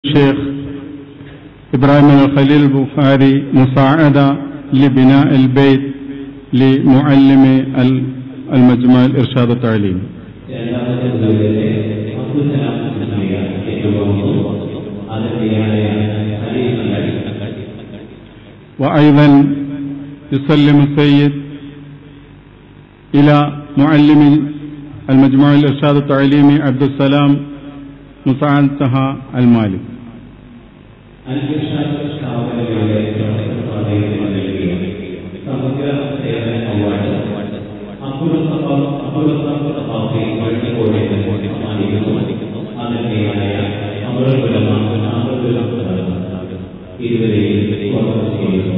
الشيخ إبراهيم الخليل البخاري مساعدة لبناء البيت لمعلم ال- المجمع الإرشاد التعليمي രണ്ടാമത്തെ വീടിലെ അബ്ദുസലാം നൽകിയ ഏറ്റവും അതിർത്തിയായ ഹരീഫ് وأيضا يسلم السيد إلى معلم المجموع الإرشاد التعليمي عبد السلام مساعدتها المالك അൽഇർഷാദ് സ്ഥാപനങ്ങളുടെ പ്രവർത്തനപാതയിൽ നൽകിയ സമഗ്ര സേവന അവാർഡ് അബ്ദുൽ സഫാർ അബ്ദുൽ സഫാർ സഫാഫി വഴിക്കോടിന് സമ്മാനിക്കുന്നു അതിർത്തിയായ അമറുലമ അമറുലം ഇരുവരെയും സ്വാഗതം ചെയ്യുന്നു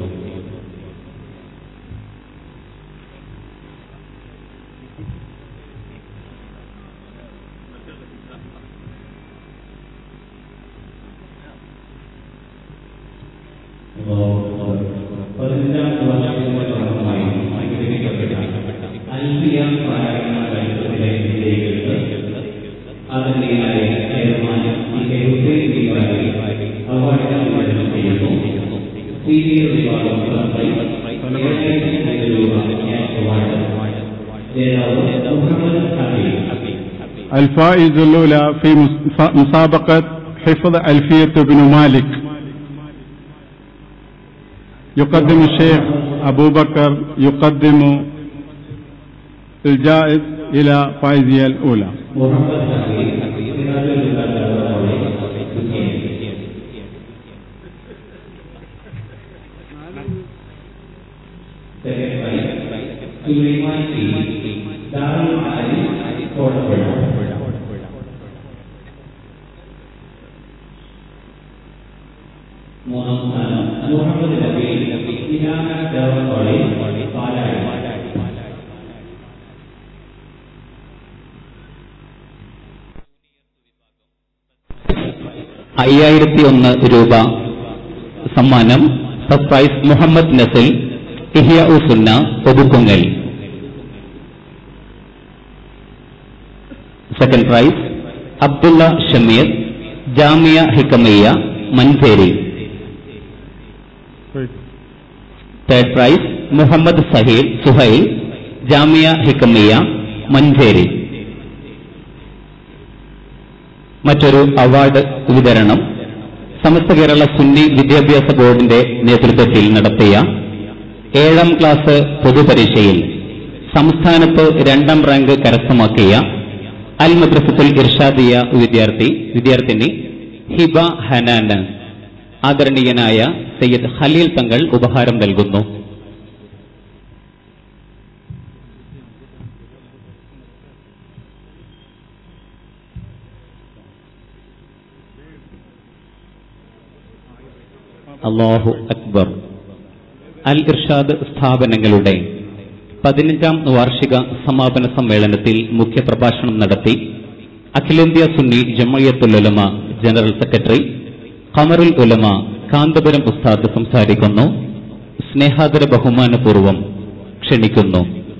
പതിനഞ്ചാം വർഷത്തിന്റെ ഭാഗമായി സംഘടിപ്പിക്കപ്പെട്ട അൽഫിയ പാരായണ മത്സരത്തിലെ വിജയികൾക്ക് അതിർത്തിയായ chairman P K Hussain Deepavali award വിതരണം ചെയ്യുന്നു സീനിയർ വിഭാഗം ഏഴായിരത്തി അഞ്ഞൂറ് രൂപ ക്യാഷ് അവാർഡ് ജേതാവ് മുഹമ്മദ് ഹബീബ് الفائز الأولى في مس- مسابقة حفظ ألفية بن مالك يقدم الشيخ أبو بكر يقدم الجائز إلى فائزية الأولى മുഹമ്മദ് ഹബീബ് സിറാജുൽ ഹുദ Second by Sulaiman P. Darul Ali Kodapura. മൂന്നാം സ്ഥാനം മുഹമ്മദ് നബി ഇനാന ദേവസ്വാളി പാലാഴി അയ്യായിരത്തി ഒന്ന് രൂപ സമ്മാനം first prize Muhammad Nasil Ihya Ussunna Othukkungal second prize Abdullah Shameer Jamia Hikamiyya Manferi third prize Muhammad Saheel Suhail Jamia Hikamiyya Manferi മറ്റൊരു അവാർഡ് വിതരണം സമസ്ത കേരള സുന്നി വിദ്യാഭ്യാസ ബോർഡിന്റെ നേതൃത്വത്തിൽ നടത്തിയ ഏഴാം ക്ലാസ് പൊതുപരീക്ഷയിൽ സംസ്ഥാനത്ത് രണ്ടാം റാങ്ക് കരസ്ഥമാക്കിയ അൽ മദ്രസത്തുൽ ഇർഷാദിയ വിദ്യാർത്ഥി വിദ്യാർത്ഥിനി ഹിബ ഹനാന് ആദരണീയനായ സയ്യിദ് ഖലീൽ തങ്ങൾ ഉപഹാരം നൽകുന്നു അള്ളാഹു അക്ബർ അൽ ഇർഷാദ് സ്ഥാപനങ്ങളുടെ പതിനഞ്ചാം വാർഷിക സമാപന സമ്മേളനത്തിൽ മുഖ്യപ്രഭാഷണം നടത്തി അഖിലേന്ത്യാ സുന്നി ജമയത്തുൽ ഉലമ ജനറൽ സെക്രട്ടറി ഖമറുൽ ഉലമ കാന്തപുരം ഉസ്താദ് സംസാരിക്കുന്നു സ്നേഹാദര ബഹുമാനപൂർവം ക്ഷണിക്കുന്നു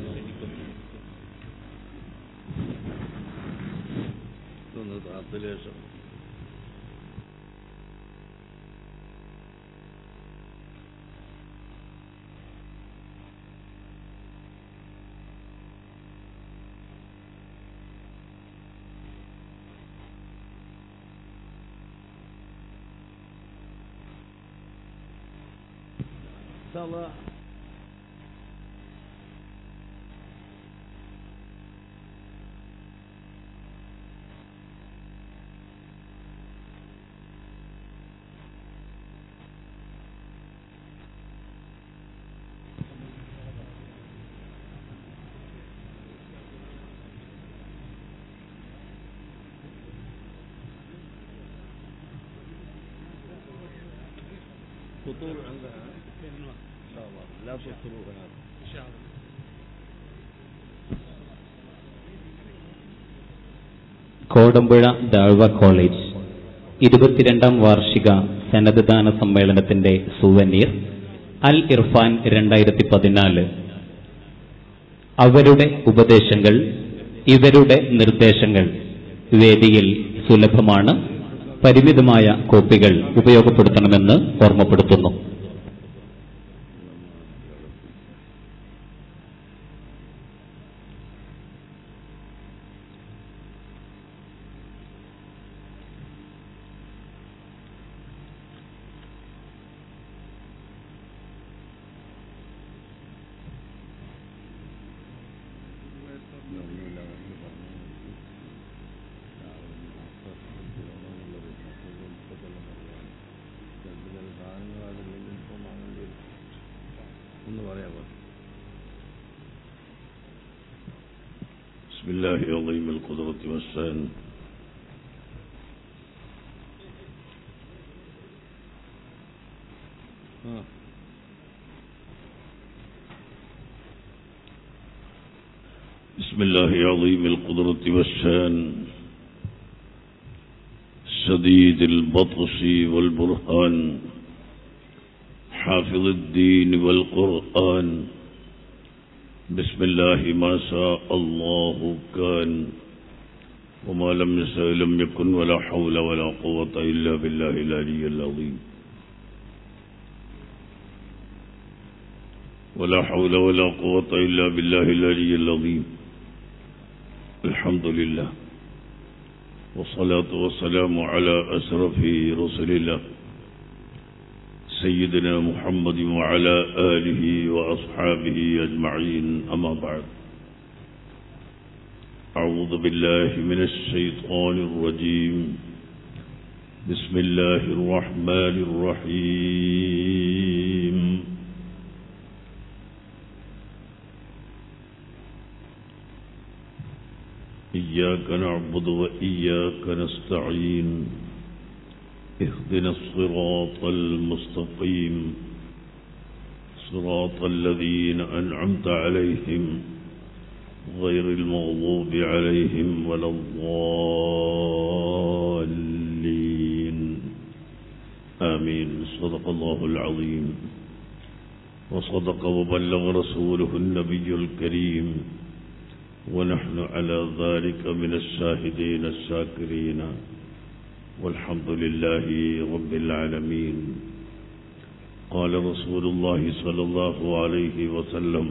فطور عندها ان شاء الله لا تفطروا هذا ان شاء الله കോടമ്പുഴ ദാഴ്വ കോളേജ് ഇരുപത്തിരണ്ടാം വാർഷിക സന്നദ്ധദാന സമ്മേളനത്തിന്റെ സുവനീർ അൽ ഇർഫാൻ രണ്ടായിരത്തി പതിനാല് അവരുടെ ഉപദേശങ്ങൾ ഇവരുടെ നിർദ്ദേശങ്ങൾ വേദിയിൽ സുലഭമാണ് പരിമിതമായ കോപ്പികൾ ഉപയോഗപ്പെടുത്തണമെന്ന് ഓർമ്മപ്പെടുത്തുന്നു ഒന്ന് പറയാമോ بسم الله عظيم القدرة والسان ആ بسم الله عظيم القدرة والشان شديد البطش والبرهان حافظ الدين والقرآن بسم الله ما شاء الله كان وما لم يشاء لم يكن ولا حول ولا قوة إلا بالله العلي العظيم ولا حول ولا قوة إلا بالله العلي العظيم الحمد لله والصلاة والسلام على أشرف رسل الله سيدنا محمد وعلى آله وأصحابه أجمعين أما بعد أعوذ بالله من الشيطان الرجيم بسم الله الرحمن الرحيم إياك نعبد وإياك نستعين اهدنا الصراط المستقيم صراط الذين أنعمت عليهم غير المغضوب عليهم ولا الضالين آمين صدق الله العظيم وصدق وبلغ رسوله النبي الكريم ونحن على ذلك من الشاهدين الشاكرين والحمد لله رب العالمين قال رسول الله صلى الله عليه وسلم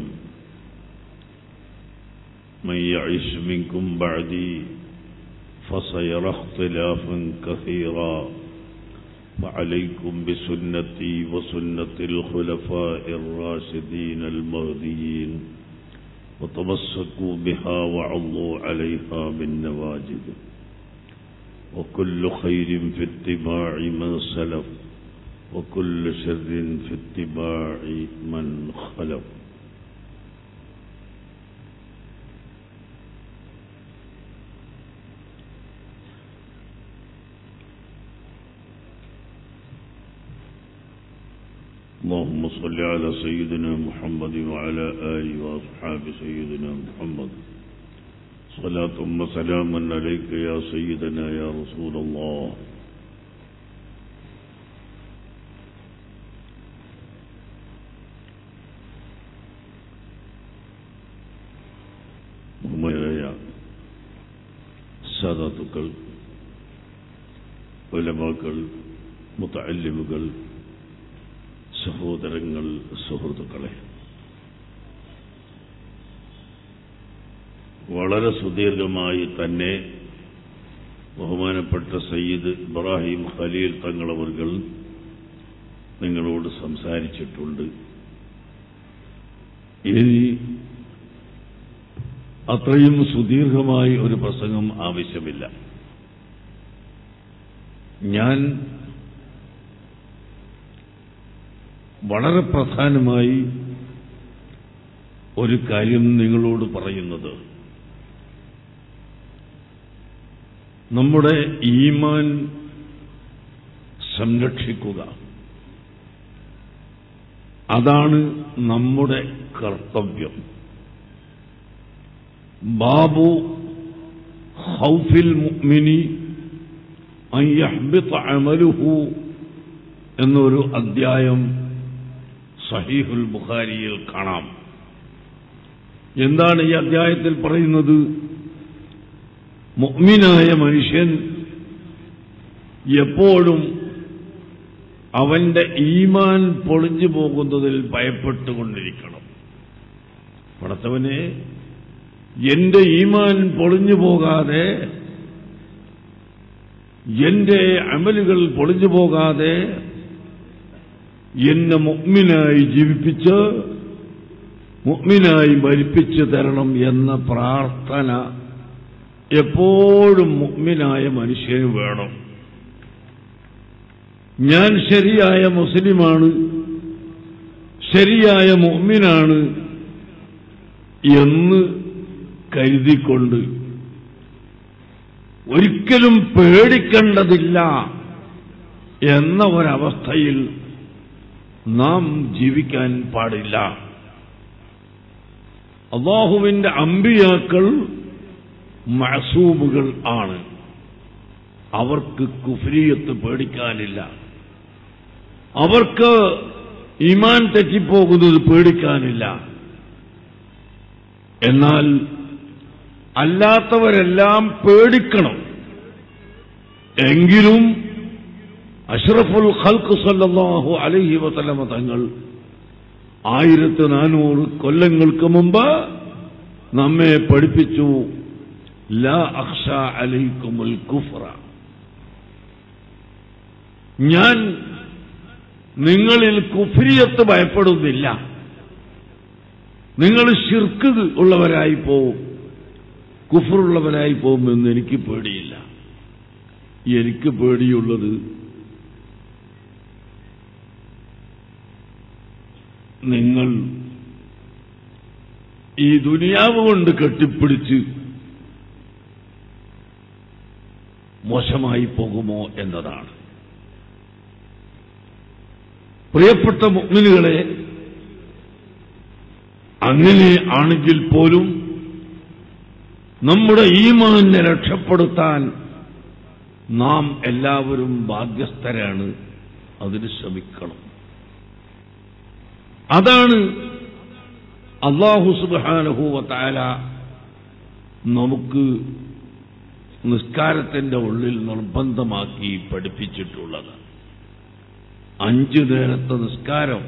من يعيش منكم بعدي فسيرى اختلافا كثيرا فعليكم بسنتي وسنة الخلفاء الراشدين المهديين وتمسكوا بها وعضوا عليها بالنواجذ وكل خير في اتباع من سلف وكل شر في اتباع من خلف اللهم صل على سيدنا محمد وعلى آله وأصحاب سيدنا محمد صلاة وسلاما عليك يا سيدنا يا رسول الله ബഹുമാനായ സാദാത്തുക്കൾ ഉലമാക്കൾ മുത്തല്ലിമുകൾ സഹോദരങ്ങൾ സുഹൃത്തുക്കളെ വളരെ സുദീർഘമായി തന്നെ ബഹുമാനപ്പെട്ട സയ്യിദ് ഇബ്രാഹിം ഖലീൽ തങ്ങളവർകൾ നിങ്ങളോട് സംസാരിച്ചിട്ടുണ്ട് ഇനി അത്രയും സുദീർഘമായി ഒരു പ്രസംഗം ആവശ്യമില്ല ഞാൻ വളരെ പ്രധാനമായി ഒരു കാര്യം നിങ്ങളോട് പറയുന്നത് നമ്മുടെ ഈമാൻ സംരക്ഷിക്കുക അതാണ് നമ്മുടെ കർത്തവ്യം ബാബു ഹൗഫിൽ മുഅ്മിനി അൻ യഹ്ബിത അമലുഹു എന്നൊരു അധ്യായം സഹീഹുൽ ബുഖാരിയിൽ കാണാം എന്താണ് ഈ അധ്യായത്തിൽ പറയുന്നത് മുഅ്മിനായ മനുഷ്യൻ എപ്പോഴും അവന്റെ ഈമാൻ പൊളിഞ്ഞു പോകുന്നതിൽ ഭയപ്പെട്ടുകൊണ്ടിരിക്കണം പടത്തവനെ എന്റെ ഈമാൻ പൊളിഞ്ഞു പോകാതെ എന്റെ അമലുകൾ പൊളിഞ്ഞു പോകാതെ എന്നെ മുഗ്മിനായി ജീവിപ്പിച്ച് മുഗ്മിനായി മരിപ്പിച്ചു തരണം എന്ന പ്രാർത്ഥന എപ്പോഴും മുഗ്മിനായ മനുഷ്യന് വേണം ഞാൻ ശരിയായ മുസ്ലിമാണ് ശരിയായ മുഅ്മിനാണ് എന്ന് കരുതിക്കൊണ്ട് ഒരിക്കലും പേടിക്കേണ്ടതില്ല എന്ന ഒരവസ്ഥയിൽ നാം ജീവിക്കാൻ പാടില്ല അള്ളാഹുവിന്റെ അമ്പിയാക്കൾ മസൂമുകൾ ആണ് അവർക്ക് കുഫ്രിയത്ത് പേടിക്കാനില്ല അവർക്ക് ഈമാൻ തെറ്റിപ്പോകുന്നത് പേടിക്കാനില്ല എന്നാൽ അല്ലാത്തവരെല്ലാം പേടിക്കണം എങ്കിലും അഷ്റഫുൽ ഖൽക്ക് സല്ലല്ലാഹു അലൈഹി വസല്ലമ തങ്ങൾ ആയിരത്തി നാനൂറ് കൊല്ലങ്ങൾക്ക് മുമ്പ് നമ്മെ പഠിപ്പിച്ചു ലാ അഖ്ഷ അലൈക്കുമുൽ കുഫ്ര ഞാൻ നിങ്ങളിൽ കുഫ്രിയത്ത് ഭയപ്പെടുന്നില്ല നിങ്ങൾ ഷിർക്ക് ഉള്ളവരായി പോവും കുഫറുള്ളവരായി പോകുമെന്ന് എനിക്ക് പേടിയില്ല എനിക്ക് പേടിയുള്ളത് നിങ്ങൾ ഈ ദുനിയാവ് കൊണ്ട് കെട്ടിപ്പിടിച്ച് മോശമായി പോകുമോ എന്നതാണ് പ്രിയപ്പെട്ട മുഗ്മിനുകളെ അങ്ങനെ ആണെങ്കിൽ പോലും നമ്മുടെ ഈമാനെ രക്ഷപ്പെടുത്താൻ നാം എല്ലാവരും ബാധ്യസ്ഥരാണ് അതിന് ശ്രമിക്കണം അതാണ് അള്ളാഹു സുബാനഹുവ താല നമുക്ക് നിസ്കാരത്തിന്റെ ഉള്ളിൽ നിർബന്ധമാക്കി പഠിപ്പിച്ചിട്ടുള്ളത് അഞ്ചു നേരത്തെ നിസ്കാരം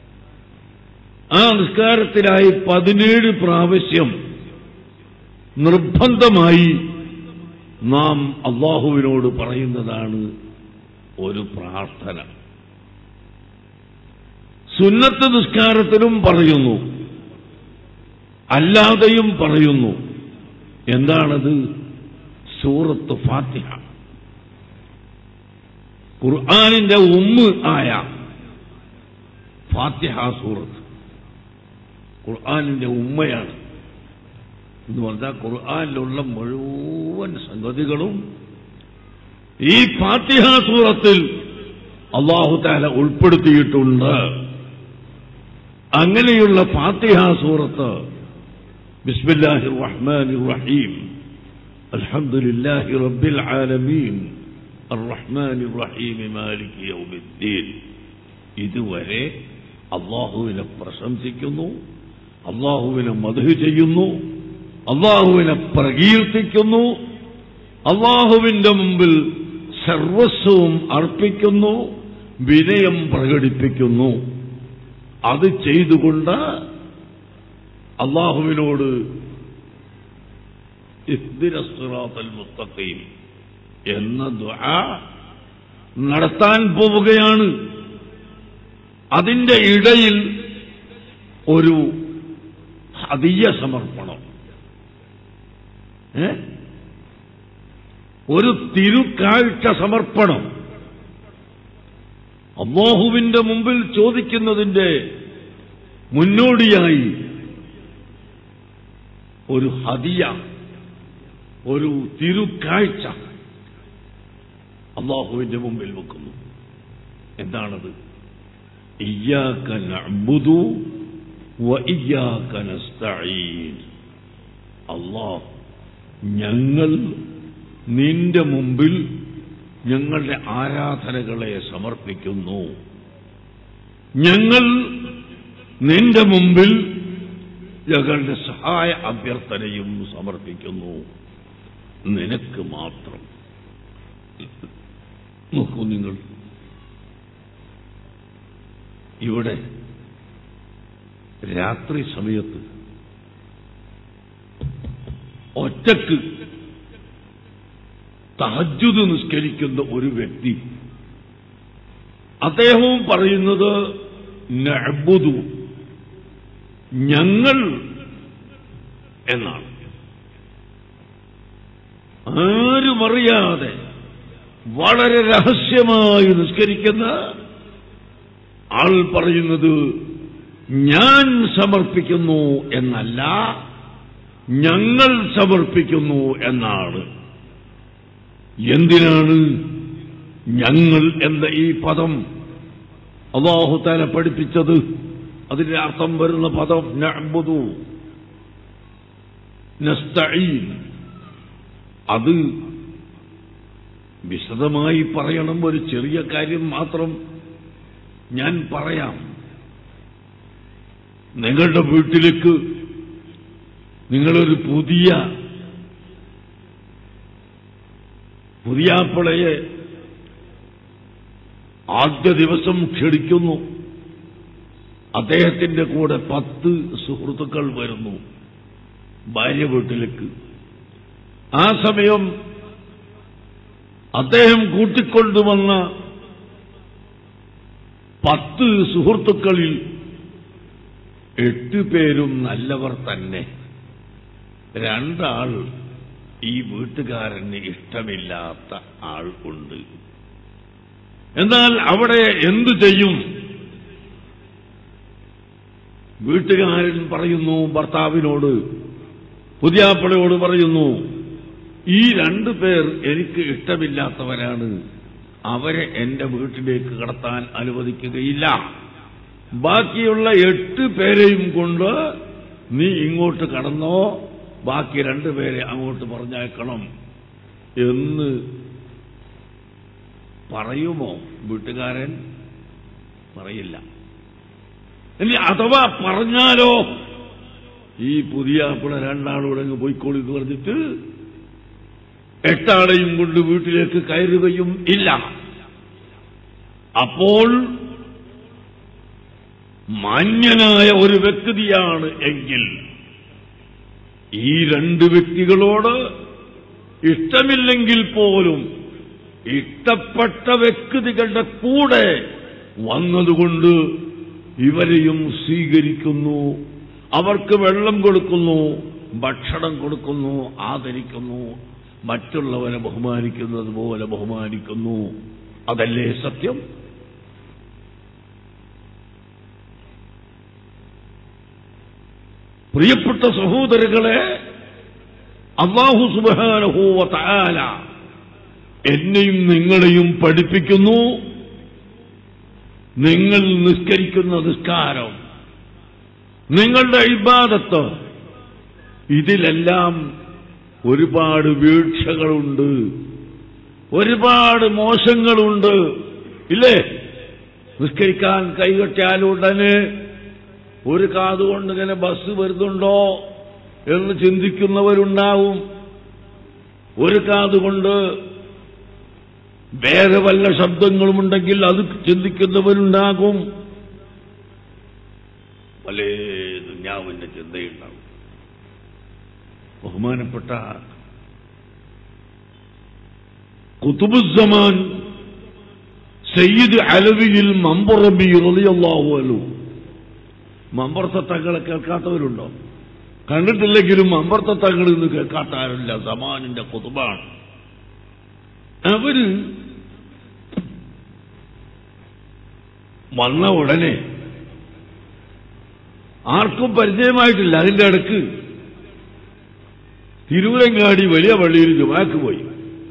ആ നിസ്കാരത്തിലായി പതിനേഴ് പ്രാവശ്യം നിർബന്ധമായി നാം അള്ളാഹുവിനോട് പറയുന്നതാണ് ഒരു പ്രാർത്ഥന സുന്നത്ത് നിസ്കാരത്തിലും പറയുന്നു അല്ലാതെയും പറയുന്നു എന്താണത് സൂറത്ത് ഫാത്തിഹ ഖുർആാനിന്റെ ഉമ്മ് ആയ ഫാത്തിഹ സൂറത്ത് ഖുർആാനിന്റെ ഉമ്മയാണ് എന്ന് പറഞ്ഞാൽ ഖുർആാനിലുള്ള മുഴുവൻ സംഗതികളും ഈ ഫാത്തിഹ സൂറത്തിൽ അള്ളാഹു താല ഉൾപ്പെടുത്തിയിട്ടുണ്ട് അങ്ങനെയുള്ള ഫാത്തിഹ സൂറത്ത് ബിസ്മില്ലാഹി റഹ്മാൻ റഹീം അൽഹംദുലില്ലാഹി റബ്ബിൽ ആലമീൻ الرحمن الرحيم مالك يوم الدين ഇതുവരെ അള്ളാഹുവിനെ പ്രശംസിക്കുന്നു അള്ളാഹുവിനെ മധു ചെയ്യുന്നു അള്ളാഹുവിനെ പ്രകീർത്തിക്കുന്നു അള്ളാഹുവിന്റെ മുമ്പിൽ സർവസ്വവും അർപ്പിക്കുന്നു വിനയം പ്രകടിപ്പിക്കുന്നു അത് ചെയ്തുകൊണ്ട് അള്ളാഹുവിനോട് ഇഹ്ദിനസ്റാത്തൽ മുത്തഖീം എന്ന ദുആ നടത്താൻ പോവുകയാണ് അതിന്റെ ഇടയിൽ ഒരു ഹദിയ സമർപ്പണം ഏ? ഒരു തിരുക്കാഴ്ച സമർപ്പണം അള്ളാഹുവിന്റെ മുമ്പിൽ ചോദിക്കുന്നതിന്റെ മുന്നോടിയായി ഒരു ഹദിയ ഒരു തിരുക്കാഴ്ച അള്ളാഹുവിന്റെ മുമ്പിൽ വെക്കുന്നു എന്താണത് ഇയ്യാക നഅ്ബുദു വ ഇയ്യാക നസ്തഈൻ അല്ലാഹ് ഞങ്ങൾ നിന്റെ മുമ്പിൽ ഞങ്ങളുടെ ആരാധനകളെ സമർപ്പിക്കുന്നു ഞങ്ങൾ നിന്റെ മുമ്പിൽ ഞങ്ങളുടെ സഹായ അഭ്യർത്ഥനയും സമർപ്പിക്കുന്നു നിനക്ക് മാത്രം നോക്കൂ നിങ്ങൾ ഇവിടെ രാത്രി സമയത്ത് ഒറ്റക്ക് തഹജുദ് നിസ്കരിക്കുന്ന ഒരു വ്യക്തി അദ്ദേഹവും പറയുന്നത് നഅ്ബുദു ഞങ്ങൾ എന്നാണ് ആരുമറിയാതെ വളരെ രഹസ്യമായി നിസ്കരിക്കുന്ന ആൾ പറയുന്നത് ഞാൻ സമർപ്പിക്കുന്നു എന്നല്ല ഞങ്ങൾ സമർപ്പിക്കുന്നു എന്നാണ് എന്തിനാണ് ഞങ്ങൾ എന്ന ഈ പദം അള്ളാഹുത്താല പഠിപ്പിച്ചത് അതിന്റെ അർത്ഥം വരുന്ന പദം നഅ്ബുദു നസ്തഈൻ അത് വിശദമായി പറയണം ഒരു ചെറിയ കാര്യം മാത്രം ഞാൻ പറയാം നിങ്ങളുടെ വീട്ടിലേക്ക് നിങ്ങളൊരു പുതിയ പുതിയാപ്പിളയെ ആദ്യ ദിവസം ക്ഷണിക്കുന്നു അദ്ദേഹത്തിന്റെ കൂടെ പത്ത് സുഹൃത്തുക്കൾ വരുന്നു ഭാര്യ വീട്ടിലേക്ക് ആ സമയം അദ്ദേഹം കൂട്ടിക്കൊണ്ടുവന്ന പത്ത് സുഹൃത്തുക്കളിൽ എട്ട് പേരും നല്ലവർ തന്നെ രണ്ടാൾ ഈ വീട്ടുകാരന് ഇഷ്ടമില്ലാത്ത ആൾ ഉണ്ട് എന്നാൽ അവിടെ എന്തു ചെയ്യും വീട്ടുകാരൻ പറയുന്നു ഭർത്താവിനോട് പുതിയാപ്പിളയോട് പറയുന്നു ഈ രണ്ടു പേർ എനിക്ക് ഇഷ്ടമില്ലാത്തവരാണ് അവരെ എന്റെ വീട്ടിലേക്ക് കടത്താൻ അനുവദിക്കുകയില്ല ബാക്കിയുള്ള എട്ട് പേരെയും കൊണ്ട് നീ ഇങ്ങോട്ട് കടന്നോ ബാക്കി രണ്ടുപേരെ അങ്ങോട്ട് പറഞ്ഞയക്കണം എന്ന് പറയുമോ വീട്ടുകാരൻ പറയില്ല ഇനി അഥവാ പറഞ്ഞാലോ ഈ പുതിയ അപ്പിള രണ്ടാളൂടെ അങ്ങ് പോയിക്കോളി എന്ന് പറഞ്ഞിട്ട് എട്ടാളെയും കൊണ്ട് വീട്ടിലേക്ക് കയറുകയും ഇല്ല അപ്പോൾ മാന്യനായ ഒരു വ്യക്തിയാണ് എങ്കിൽ ഈ രണ്ട് വ്യക്തികളോട് ഇഷ്ടമില്ലെങ്കിൽ പോലും ഇഷ്ടപ്പെട്ട വ്യക്തികളുടെ കൂടെ വന്നതുകൊണ്ട് ഇവരെയും സ്വീകരിക്കുന്നു അവർക്ക് വെള്ളം കൊടുക്കുന്നു ഭക്ഷണം കൊടുക്കുന്നു ആദരിക്കുന്നു മറ്റുള്ളവരെ ബഹുമാനിക്കുന്നത് പോലെ ബഹുമാനിക്കുന്നു അതല്ലേ സത്യം പ്രിയപ്പെട്ട സഹോദരങ്ങളെ അള്ളാഹു സുബാനഹൂവ താല എന്നെയും നിങ്ങളെയും പഠിപ്പിക്കുന്നു നിങ്ങൾ നിസ്കരിക്കുന്ന നിസ്കാരം നിങ്ങളുടെ ഇബാദത്ത് ഇതിലെല്ലാം ഒരുപാട് വീഴ്ചകളുണ്ട് ഒരുപാട് മോശങ്ങളുണ്ട് ഇല്ലേ നിസ്കരിക്കാൻ കൈകെട്ടിയാൽ ഉടനെ ഒരു കാതുകൊണ്ട് ഇങ്ങനെ ബസ് വരുന്നുണ്ടോ എന്ന് ചിന്തിക്കുന്നവരുണ്ടാവും ഒരു കാതുകൊണ്ട് വേറെ വല്ല ശബ്ദങ്ങളുമുണ്ടെങ്കിൽ അത് ചിന്തിക്കുന്നവരുണ്ടാകും പല ദുഞ്ഞാവിന്റെ ചിന്തയുണ്ടാവും ബഹുമാനപ്പെട്ട കുത്തുബുസമാൻ സയ്യിദ് അലവിയിൽ മമ്പുറബി റളിയല്ലാഹു അൻഹു മമ്പർത്ത തങ്ങളെ കേൾക്കാത്തവരുണ്ടോ കണ്ടിട്ടില്ലെങ്കിലും മമ്പർത്ത തങ്ങൾ ഇന്ന് കേൾക്കാത്ത ആരില്ല സമാനിന്റെ കുതുബാണ് അവര് വന്ന ഉടനെ ആർക്കും പരിചയമായിട്ടില്ല അതിന്റെ ഇടക്ക് തിരുവരങ്ങാടി വലിയ പള്ളിയിൽ ജുമാക്ക് പോയി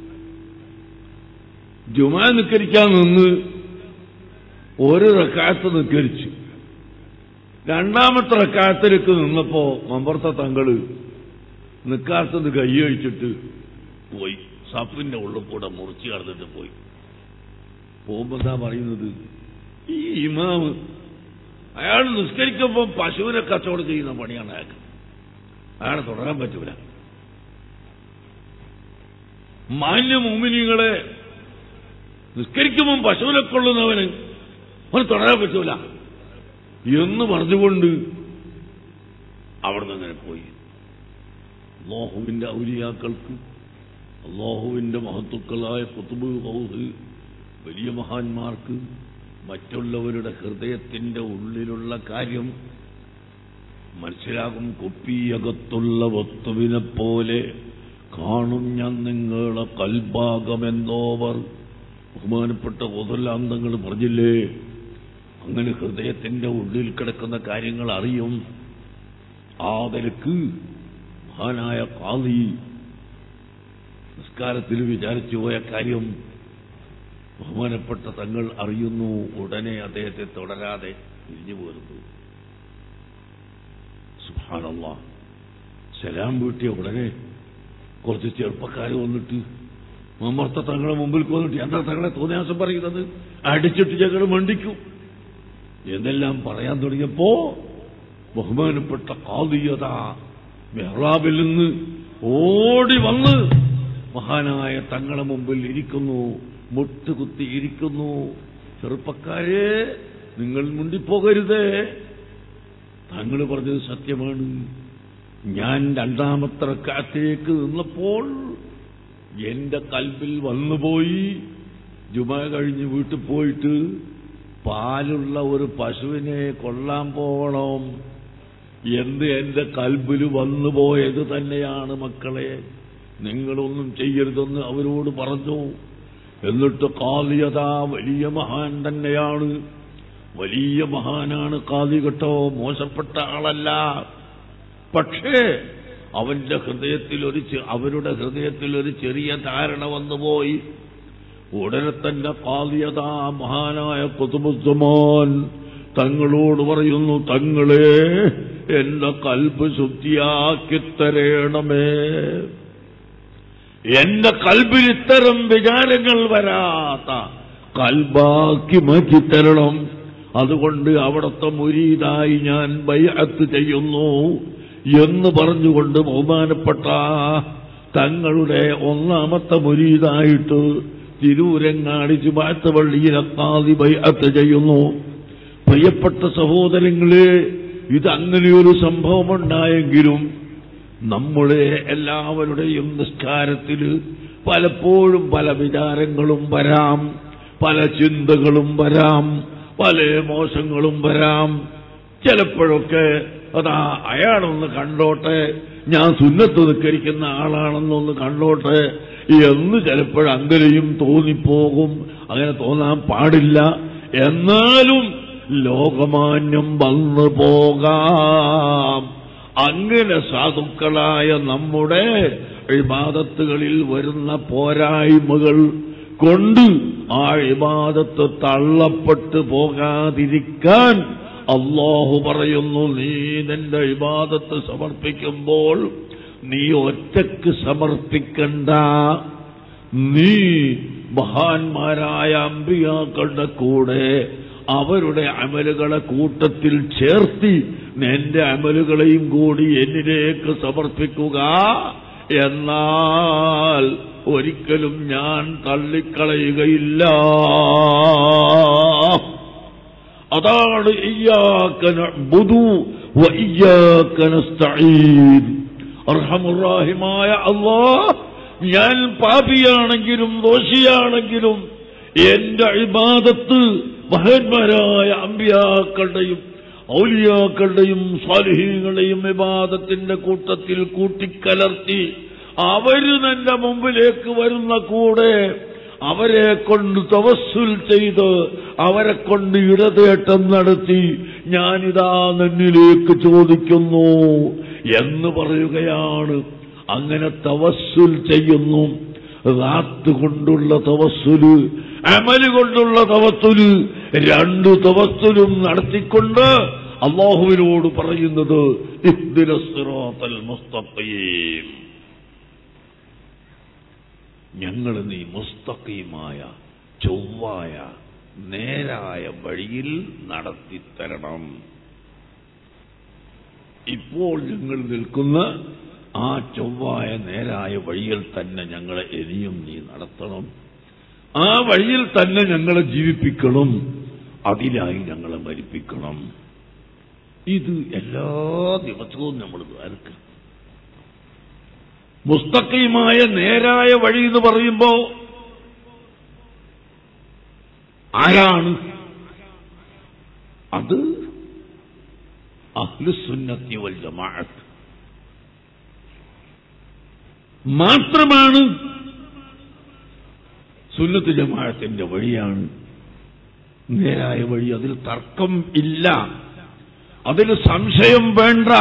ജുമാ നിക്കരിക്കാൻ നിന്ന് ഒരു റക്കാത്ത് നിക്കരിച്ചു രണ്ടാമത്തെ റക്കാത്തിലേക്ക് നിന്നപ്പോ മമ്പർത്ത തങ്ങള് നിക്കാത്തത് കൈയഴിച്ചിട്ട് പോയി സഫിന്റെ ഉള്ളിൽ കൂടെ മുറിച്ച് കടന്നിട്ട് പോയി പോകുമ്പോ എന്താ പറയുന്നത് ഈ ഇമാമ് അയാൾ നിസ്കരിക്കുമ്പോൾ പശുവിനെ കച്ചവടം ചെയ്യുന്ന പണിയാണ് അയാൾക്ക് അയാളെ തുടരാൻ പറ്റൂല മാന്യ മുമിനികളെ നിസ്കരിക്കുമ്പോൾ പശുവിനെ കൊള്ളുന്നവന് അവന് തുടരാൻ പറ്റൂല എന്ന് പറഞ്ഞുകൊണ്ട് അവിടുന്ന് അങ്ങനെ പോയി അള്ളാഹുവിന്റെ ഔലിയാക്കൾക്ക് അള്ളാഹുവിന്റെ മഹത്തുക്കളായ കുത്തുബ് ഹൗസ് വലിയ മഹാന്മാർക്ക് മറ്റുള്ളവരുടെ ഹൃദയത്തിന്റെ ഉള്ളിലുള്ള കാര്യം മനസ്സിലാകും കുപ്പിയകത്തുള്ള വസ്തുവിനെ പോലെ കാണും ഞാൻ നിങ്ങളെ കൽഭാഗമെന്നോവർ ബഹുമാനപ്പെട്ട ഒതല്ലാന്തങ്ങൾ പറഞ്ഞില്ലേ അങ്ങനെ ഹൃദയത്തിന്റെ ഉള്ളിൽ കിടക്കുന്ന കാര്യങ്ങൾ അറിയും ആ നിലക്ക് മഹാനായ കാളി നിസ്കാരത്തിൽ വിചാരിച്ചു പോയ കാര്യം ബഹുമാനപ്പെട്ട തങ്ങൾ അറിയുന്നു ഉടനെ അദ്ദേഹത്തെ തുടരാതെ തിരിഞ്ഞു പോരുന്നു സുഹാനല്ല സലാം വീട്ടിയ ഉടനെ കുറച്ച് ചെറുപ്പക്കാർ വന്നിട്ട് മമ്മർത്ത തങ്ങളെ മുമ്പിൽ വന്നിട്ട് എന്താ തങ്ങളെ തോന്നിയാസം പറയുന്നത് അടിച്ചിട്ട് ഞങ്ങൾ മണ്ടിക്കും എന്നെല്ലാം പറയാൻ തുടങ്ങിയപ്പോ ബഹുമാനപ്പെട്ട കാതിയത മെഹ്റാബിൽ നിന്ന് ഓടി വന്ന് മഹാനായ തങ്ങളെ മുമ്പിൽ ഇരിക്കുന്നു മുട്ടുകുത്തി ഇരിക്കുന്നു ചെറുപ്പക്കാരെ നിങ്ങൾ മുണ്ടിപ്പോകരുതേ തങ്ങൾ പറഞ്ഞത് സത്യമാണ് ഞാൻ രണ്ടാമത്തെ റക്കാത്തേക്ക് നിന്നപ്പോൾ എന്റെ കൽബിൽ വന്നുപോയി ജുമ കഴിഞ്ഞ് വീട്ടിൽ പോയിട്ട് പാലുള്ള ഒരു പശുവിനെ കൊള്ളാൻ പോകണം എന്ന് എന്റെ കൽബിൽ വന്നുപോയത് തന്നെയാണ് മക്കളെ നിങ്ങളൊന്നും ചെയ്യരുതെന്ന് അവരോട് പറഞ്ഞു എന്നിട്ട് കാലിയത വലിയ മഹാൻ തന്നെയാണ് വലിയ മഹാനാണ് കാതി കേട്ടോ മോശപ്പെട്ട ആളല്ല പക്ഷേ അവന്റെ ഹൃദയത്തിൽ ഒരു ചെ- അവരുടെ ഹൃദയത്തിൽ ഒരു ചെറിയ ധാരണ വന്നുപോയി ഉടനെ തന്നെ കാലിയത മഹാനായ കുതുബുദ്ധമോൻ തങ്ങളോട് പറയുന്നു തങ്ങളെ എന്റെ കൽബ് ശുദ്ധിയാക്കി തരേണമേ എന്റെ കൽബിൽ ഇത്തരം വിചാരങ്ങൾ വരാത്ത കൽബാക്കി മാറ്റിത്തരണം അതുകൊണ്ട് അവിടുത്തെ മുരീതായി ഞാൻ ബൈഅത്ത് ചെയ്യുന്നു എന്ന് പറഞ്ഞുകൊണ്ട് ബഹുമാനപ്പെട്ട തങ്ങളുടെ ഒന്നാമത്തെ മുരീതായിട്ട് തിരൂരങ്ങാടി ചുമാത്ത പള്ളിയിലെ കാതി ബൈഅത്ത് ചെയ്യുന്നു പ്രിയപ്പെട്ട സഹോദരങ്ങളെ ഇത് അങ്ങനെയൊരു സംഭവമുണ്ടായെങ്കിലും നമ്മുടെ എല്ലാവരുടെയും നിസ്കാരത്തിൽ പലപ്പോഴും പല വിചാരങ്ങളും വരാം പല ചിന്തകളും വരാം പല മോശങ്ങളും വരാം ചിലപ്പോഴൊക്കെ അതാ അയാളൊന്ന് കണ്ടോട്ടെ ഞാൻ സുന്നത്ത് നിസ്കരിക്കുന്ന ആളാണെന്നൊന്ന് കണ്ടോട്ടെ എന്ന് ചിലപ്പോഴങ്ങനെയും തോന്നിപ്പോകും അങ്ങനെ തോന്നാൻ പാടില്ല എന്നാലും ലോകമാന്യം വന്നു പോകാം അങ്ങനെ സാധുക്കളായ നമ്മുടെ ഇബാദത്തുകളിൽ വരുന്ന പോരായ്മകൾ കൊണ്ട് ആ ഇബാദത്ത് തള്ളപ്പെട്ടു പോകാതിരിക്കാൻ അള്ളാഹു പറയുന്നു നീ നിന്റെ ഇബാദത്ത് സമർപ്പിക്കുമ്പോൾ നീ ഒറ്റക്ക് സമർപ്പിക്കണ്ട നീ മഹാന്മാരായ അമ്പിയാക്കളുടെ കൂടെ അവരുടെ അമലുകളെ കൂട്ടത്തിൽ ചേർത്തി എന്റെ അമലുകളെയും കൂടി എന്നിലേക്ക് സമർപ്പിക്കുക എന്നാൽ ഒരിക്കലും ഞാൻ തള്ളിക്കളയുകയില്ല അതാണ് ഇയ്യാക്കന ബുധു വയ്യാക്കനസ്തഈൻ അർഹമുറാഹിമായ അള്ളാഹ് ഞാൻ പാപിയാണെങ്കിലും ദോഷിയാണെങ്കിലും എന്റെ ഇബാദത്ത് മഹന്മാരായ അമ്പിയാക്കളുടെയും ഔലിയാക്കളുടെയും സ്വാലിഹീങ്ങളുടെയും വിവാദത്തിന്റെ കൂട്ടത്തിൽ കൂട്ടിക്കലർത്തി അവര് നിന്റെ മുമ്പിലേക്ക് വരുന്ന കൂടെ അവരെ കൊണ്ട് തവസ്സുൽ ചെയ്ത് അവരെ കൊണ്ട് ഇടതേട്ടം നടത്തി ഞാനിതാ നിന്നിലേക്ക് ചോദിക്കുന്നു എന്ന് പറയുകയാണ് അങ്ങനെ തവസ്സുൽ ചെയ്യുന്നു റാത്ത് കൊണ്ടുള്ള തവസ്സുല് അമല് കൊണ്ടുള്ള തവസ്സുല് രണ്ടു തവസ്സുലും നടത്തിക്കൊണ്ട് അള്ളാഹുവിനോട് പറയുന്നത് ഇഹ്ദിന സിറാത്തൽ മുസ്തഖീം ഞങ്ങൾ നീ മുസ്തഖീമായ ചൊവ്വായ നേരായ വഴിയിൽ നടത്തിത്തരണം ഇപ്പോൾ ഞങ്ങൾ നിൽക്കുന്ന ആ ചൊവ്വായ നേരായ വഴിയിൽ തന്നെ ഞങ്ങളെ ഇനിയും നീ നടത്തണം ആ വഴിയിൽ തന്നെ ഞങ്ങളെ ജീവിപ്പിക്കണം അതിനായി ഞങ്ങളെ മരിപ്പിക്കണം ഇത് എല്ലാ ദിവസവും നമ്മൾ ദ്വാരക്കുക മുസ്തഖീമായ നേരായ വഴി എന്ന് പറയുമ്പോ ആരാണ് അത് അഹ്ലുസുന്നത്തി വൽ ജമാഅത്ത് മാത്രമാണ് സുന്നത്ത് ജമാഅത്തിന്റെ വഴിയാണ് നേരായ വഴി അതിൽ തർക്കം ഇല്ല അതിൽ സംശയം വേണ്ട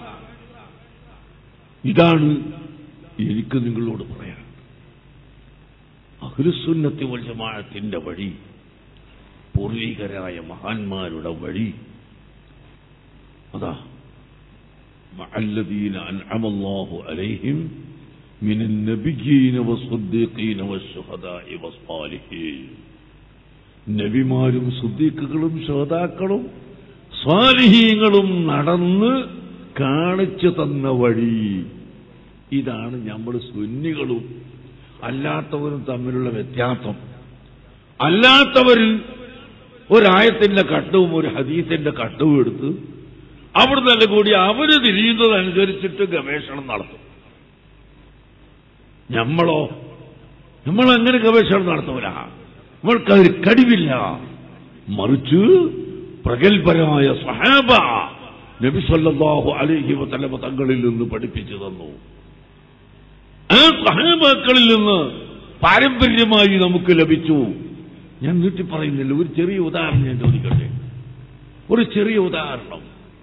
ഇതാണ് എനിക്ക് നിങ്ങളോട് പറയാൻ അഹ്ലുസുന്നത്തി വൽ ജമാഅത്തിന്റെ വഴി പൂർവികരായ മഹാന്മാരുടെ വഴി അതാ മഅല്ലദീന അൻഅമല്ലാഹു അലൈഹിം من النبيين والصديقين والشهداء والصالحين നബിമാരും സുദ്ദീഖുകളും ശ്രോതാക്കളും സ്വാലിഹീങ്ങളും നടന്ന് കാണിച്ചു തന്ന വഴി ഇതാണ് നമ്മൾ സുന്നികളും അല്ലാത്തവരും തമ്മിലുള്ള വ്യത്യാസം അല്ലാത്തവർ ഒരായത്തിന്റെ കട്ടവും ഒരു ഹദീസിന്റെ കട്ടവും എടുത്ത് അവിടെ തന്നെ കൂടി അവര് തിരിയുന്നതനുസരിച്ചിട്ട് ഗവേഷണം നടത്തും നമ്മളോ നമ്മൾ അങ്ങനെ ഗവേഷണം നടത്തൂല നമ്മൾക്കതിൽ കഴിവില്ല മറിച്ച് പ്രഗത്ഭരായ സഹാബ നബി സല്ലല്ലാഹു അലൈഹി വസല്ലമ തങ്ങളിൽ നിന്ന് പഠിപ്പിച്ചു തന്നു ആ സഹാബാക്കളിൽ നിന്ന് പാരമ്പര്യമായി നമുക്ക് ലഭിച്ചു ഞാൻ നീട്ടി പറയുന്നില്ല ഒരു ചെറിയ ഉദാഹരണം ഞാൻ ചോദിക്കട്ടെ ഒരു ചെറിയ ഉദാഹരണം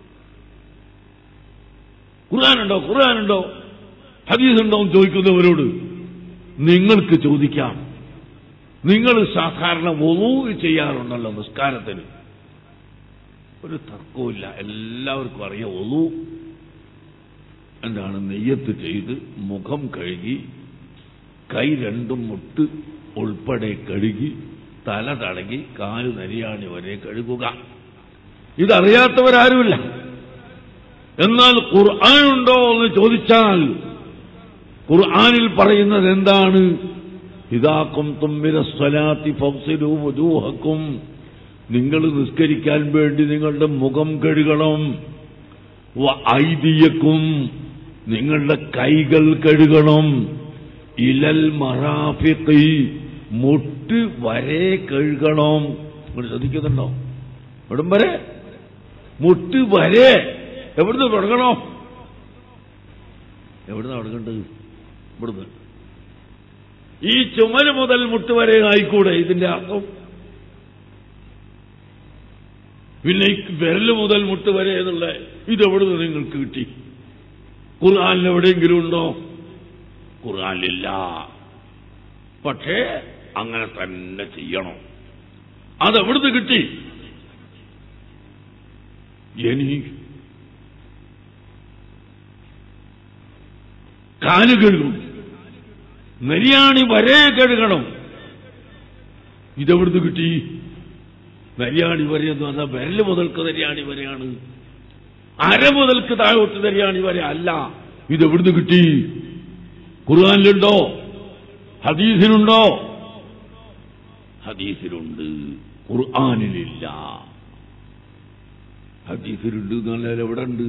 ഖുർആാനുണ്ടോ ഖുർആാനുണ്ടോ ഹദീസ് ഉണ്ടോ എന്ന് ചോദിക്കുന്നവരോട് നിങ്ങൾക്ക് ചോദിക്കാം നിങ്ങൾ സാധാരണ ഒന്നു ചെയ്യാറുണ്ടല്ലോ നിസ്കാരത്തിന് ഒരു തർക്കവുമില്ല എല്ലാവർക്കും അറിയാം ഒന്നു എന്താണ് നെയ്യത്ത് ചെയ്ത് മുഖം കഴുകി കൈ രണ്ടും മുട്ട് ഉൾപ്പെടെ കഴുകി തല തടകി കാല് നരിയാണി വരെ കഴുകുക ഇതറിയാത്തവരാരുമില്ല എന്നാൽ ഖുർആൻ ഉണ്ടോ എന്ന് ചോദിച്ചാൽ ഖുർആനിൽ പറയുന്നത് എന്താണ് ഇതാക്കും തുമ്മിന സ്വലാത്തി ഫൗസിലു വജൂഹക്കും നിങ്ങൾ നിസ്കരിക്കാൻ വേണ്ടി നിങ്ങളുടെ മുഖം കഴുകണം വ ഐതിയക്കും നിങ്ങളുടെ കൈകൾ കഴുകണം ഇലൽ മറാഫിഖി മുട്ട് വരെ കഴുകണം നിങ്ങൾ ശ്രദ്ധിക്കുന്നുണ്ടോ എവിടം വരെ മുട്ട് വരെ എവിടുന്ന് തുടങ്ങണോ എവിടുന്ന തുടങ്ങേണ്ടത് ഇവിടുന്ന് ഈ ചുമല് മുതൽ മുട്ട് വരെ ആയിക്കൂടെ ഇതിന്റെ അർത്ഥം പിന്നെ ഈ വിരല് മുതൽ മുട്ട് വരെ എന്നുള്ള ഇതെവിടുന്ന് നിങ്ങൾക്ക് കിട്ടി ഖുർആാനിൽ എവിടെയെങ്കിലും ഉണ്ടോ ഖുർആാനിലില്ല പക്ഷേ അങ്ങനെ തന്നെ ചെയ്യണം അതെവിടുന്ന് കിട്ടി ഇനി കാല് കഴുകും നരിയാണി വരെ കഴുകണം ഇതെവിടുന്ന് കിട്ടി നരിയാണി വരെ എന്ന് പറഞ്ഞാൽ വിരല് മുതൽക്ക് നരിയാണി വരെയാണ് അര മുതൽക്ക് താഴോട്ട് നരിയാണി വരെ അല്ല ഇതെവിടുന്ന് കിട്ടി ഖുർആാനിലുണ്ടോ ഹദീസിനുണ്ടോ ഹദീസിലുണ്ട് ഖുർആാനിലില്ല ഹദീസിലുണ്ട് എന്നാൽ എവിടെ ഉണ്ട്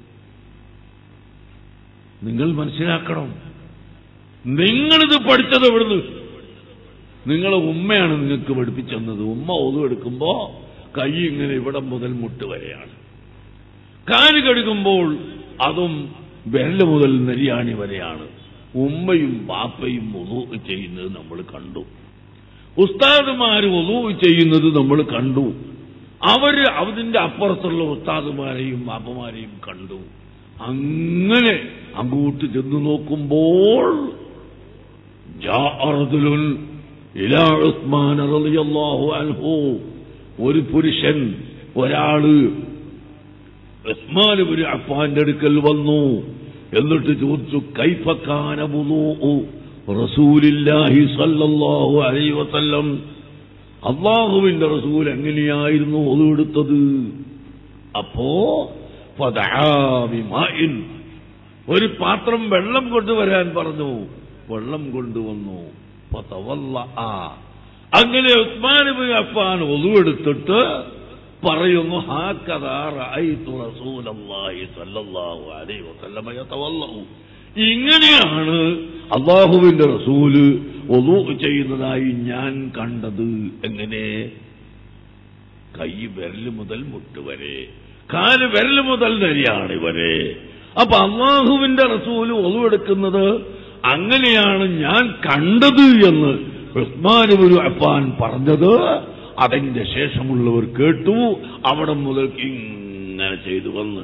നിങ്ങൾ മനസ്സിലാക്കണം നിങ്ങളിത് പഠിച്ചത് എവിടുന്ന് നിങ്ങളെ ഉമ്മയാണ് നിങ്ങൾക്ക് പഠിപ്പിച്ചെന്നത് ഉമ്മ ഒതു എടുക്കുമ്പോ കൈ ഇങ്ങനെ ഇവിടം മുതൽ മുട്ട് വരെയാണ് കാല് കഴുകുമ്പോൾ അതും വിരല് മുതൽ നെരിയാണി വരെയാണ് ഉമ്മയും ബാപ്പയും ഒതു ചെയ്യുന്നത് നമ്മൾ കണ്ടു ഉസ്താദുമാര് ഒതു ചെയ്യുന്നത് നമ്മൾ കണ്ടു അവര് അതിന്റെ അപ്പുറത്തുള്ള ഉസ്താദുമാരെയും ബാപ്പമാരെയും കണ്ടു അങ്ങനെ അങ്ങോട്ട് ചെന്ന് നോക്കുമ്പോൾ ജാഅറദുലുൻ ഇലാ ഉസ്മാൻ റളിയല്ലാഹു അൻഹു ഒരു പുരുഷൻ ഒരാള് ഉസ്മാൻ ഒരു അഫാന്റെ അടുക്കൽ വന്നു എന്നിട്ട് ചോദിച്ചു കൈഫക്കാന വുളൂഉ റസൂലില്ലാഹി സല്ലല്ലാഹു അലൈഹി വസല്ലം അള്ളാഹുവിന്റെ റസൂൽ എങ്ങനെയായിരുന്നു ഒതുവെടുത്തത് അപ്പോ ഫദആ ബിമാഇൻ ഒരു പാത്രം വെള്ളം കൊണ്ടുവരാൻ പറഞ്ഞു വെള്ളം കൊണ്ടുവന്നു ഫതവല്ലഅ. അങ്ങനെ ഉസ്മാൻ ബിൻ അഫ്ഫാൻ ഒതുവെടുത്തിട്ട് പറയുന്നു ഹാക്കഥാ റഅയ്തു റസൂലല്ലാഹി സ്വല്ലല്ലാഹു അലൈഹി വസല്ലമ യതവല്ലഉ ഇങ്ങനെയാണ് അള്ളാഹുവിന്റെ റസൂല് ഒതു ചെയ്യുന്നതായി ഞാൻ കണ്ടത് എങ്ങനെ കൈ വിരല് മുതൽ മുട്ട് വരെ കാല് വിരല് മുതൽ നരിയാണ് വരെ അപ്പൊ അള്ളാഹുവിന്റെ റസൂല് ഒതുവെടുക്കുന്നത് അങ്ങനെയാണ് ഞാൻ കണ്ടത് എന്ന് ഉസ്മാനുബുരു അപ്പാൻ പറഞ്ഞത് അതിന്റെ ശേഷമുള്ളവർ കേട്ടു അവിടെ മുതൽ ഇങ്ങനെ ചെയ്തു വന്ന്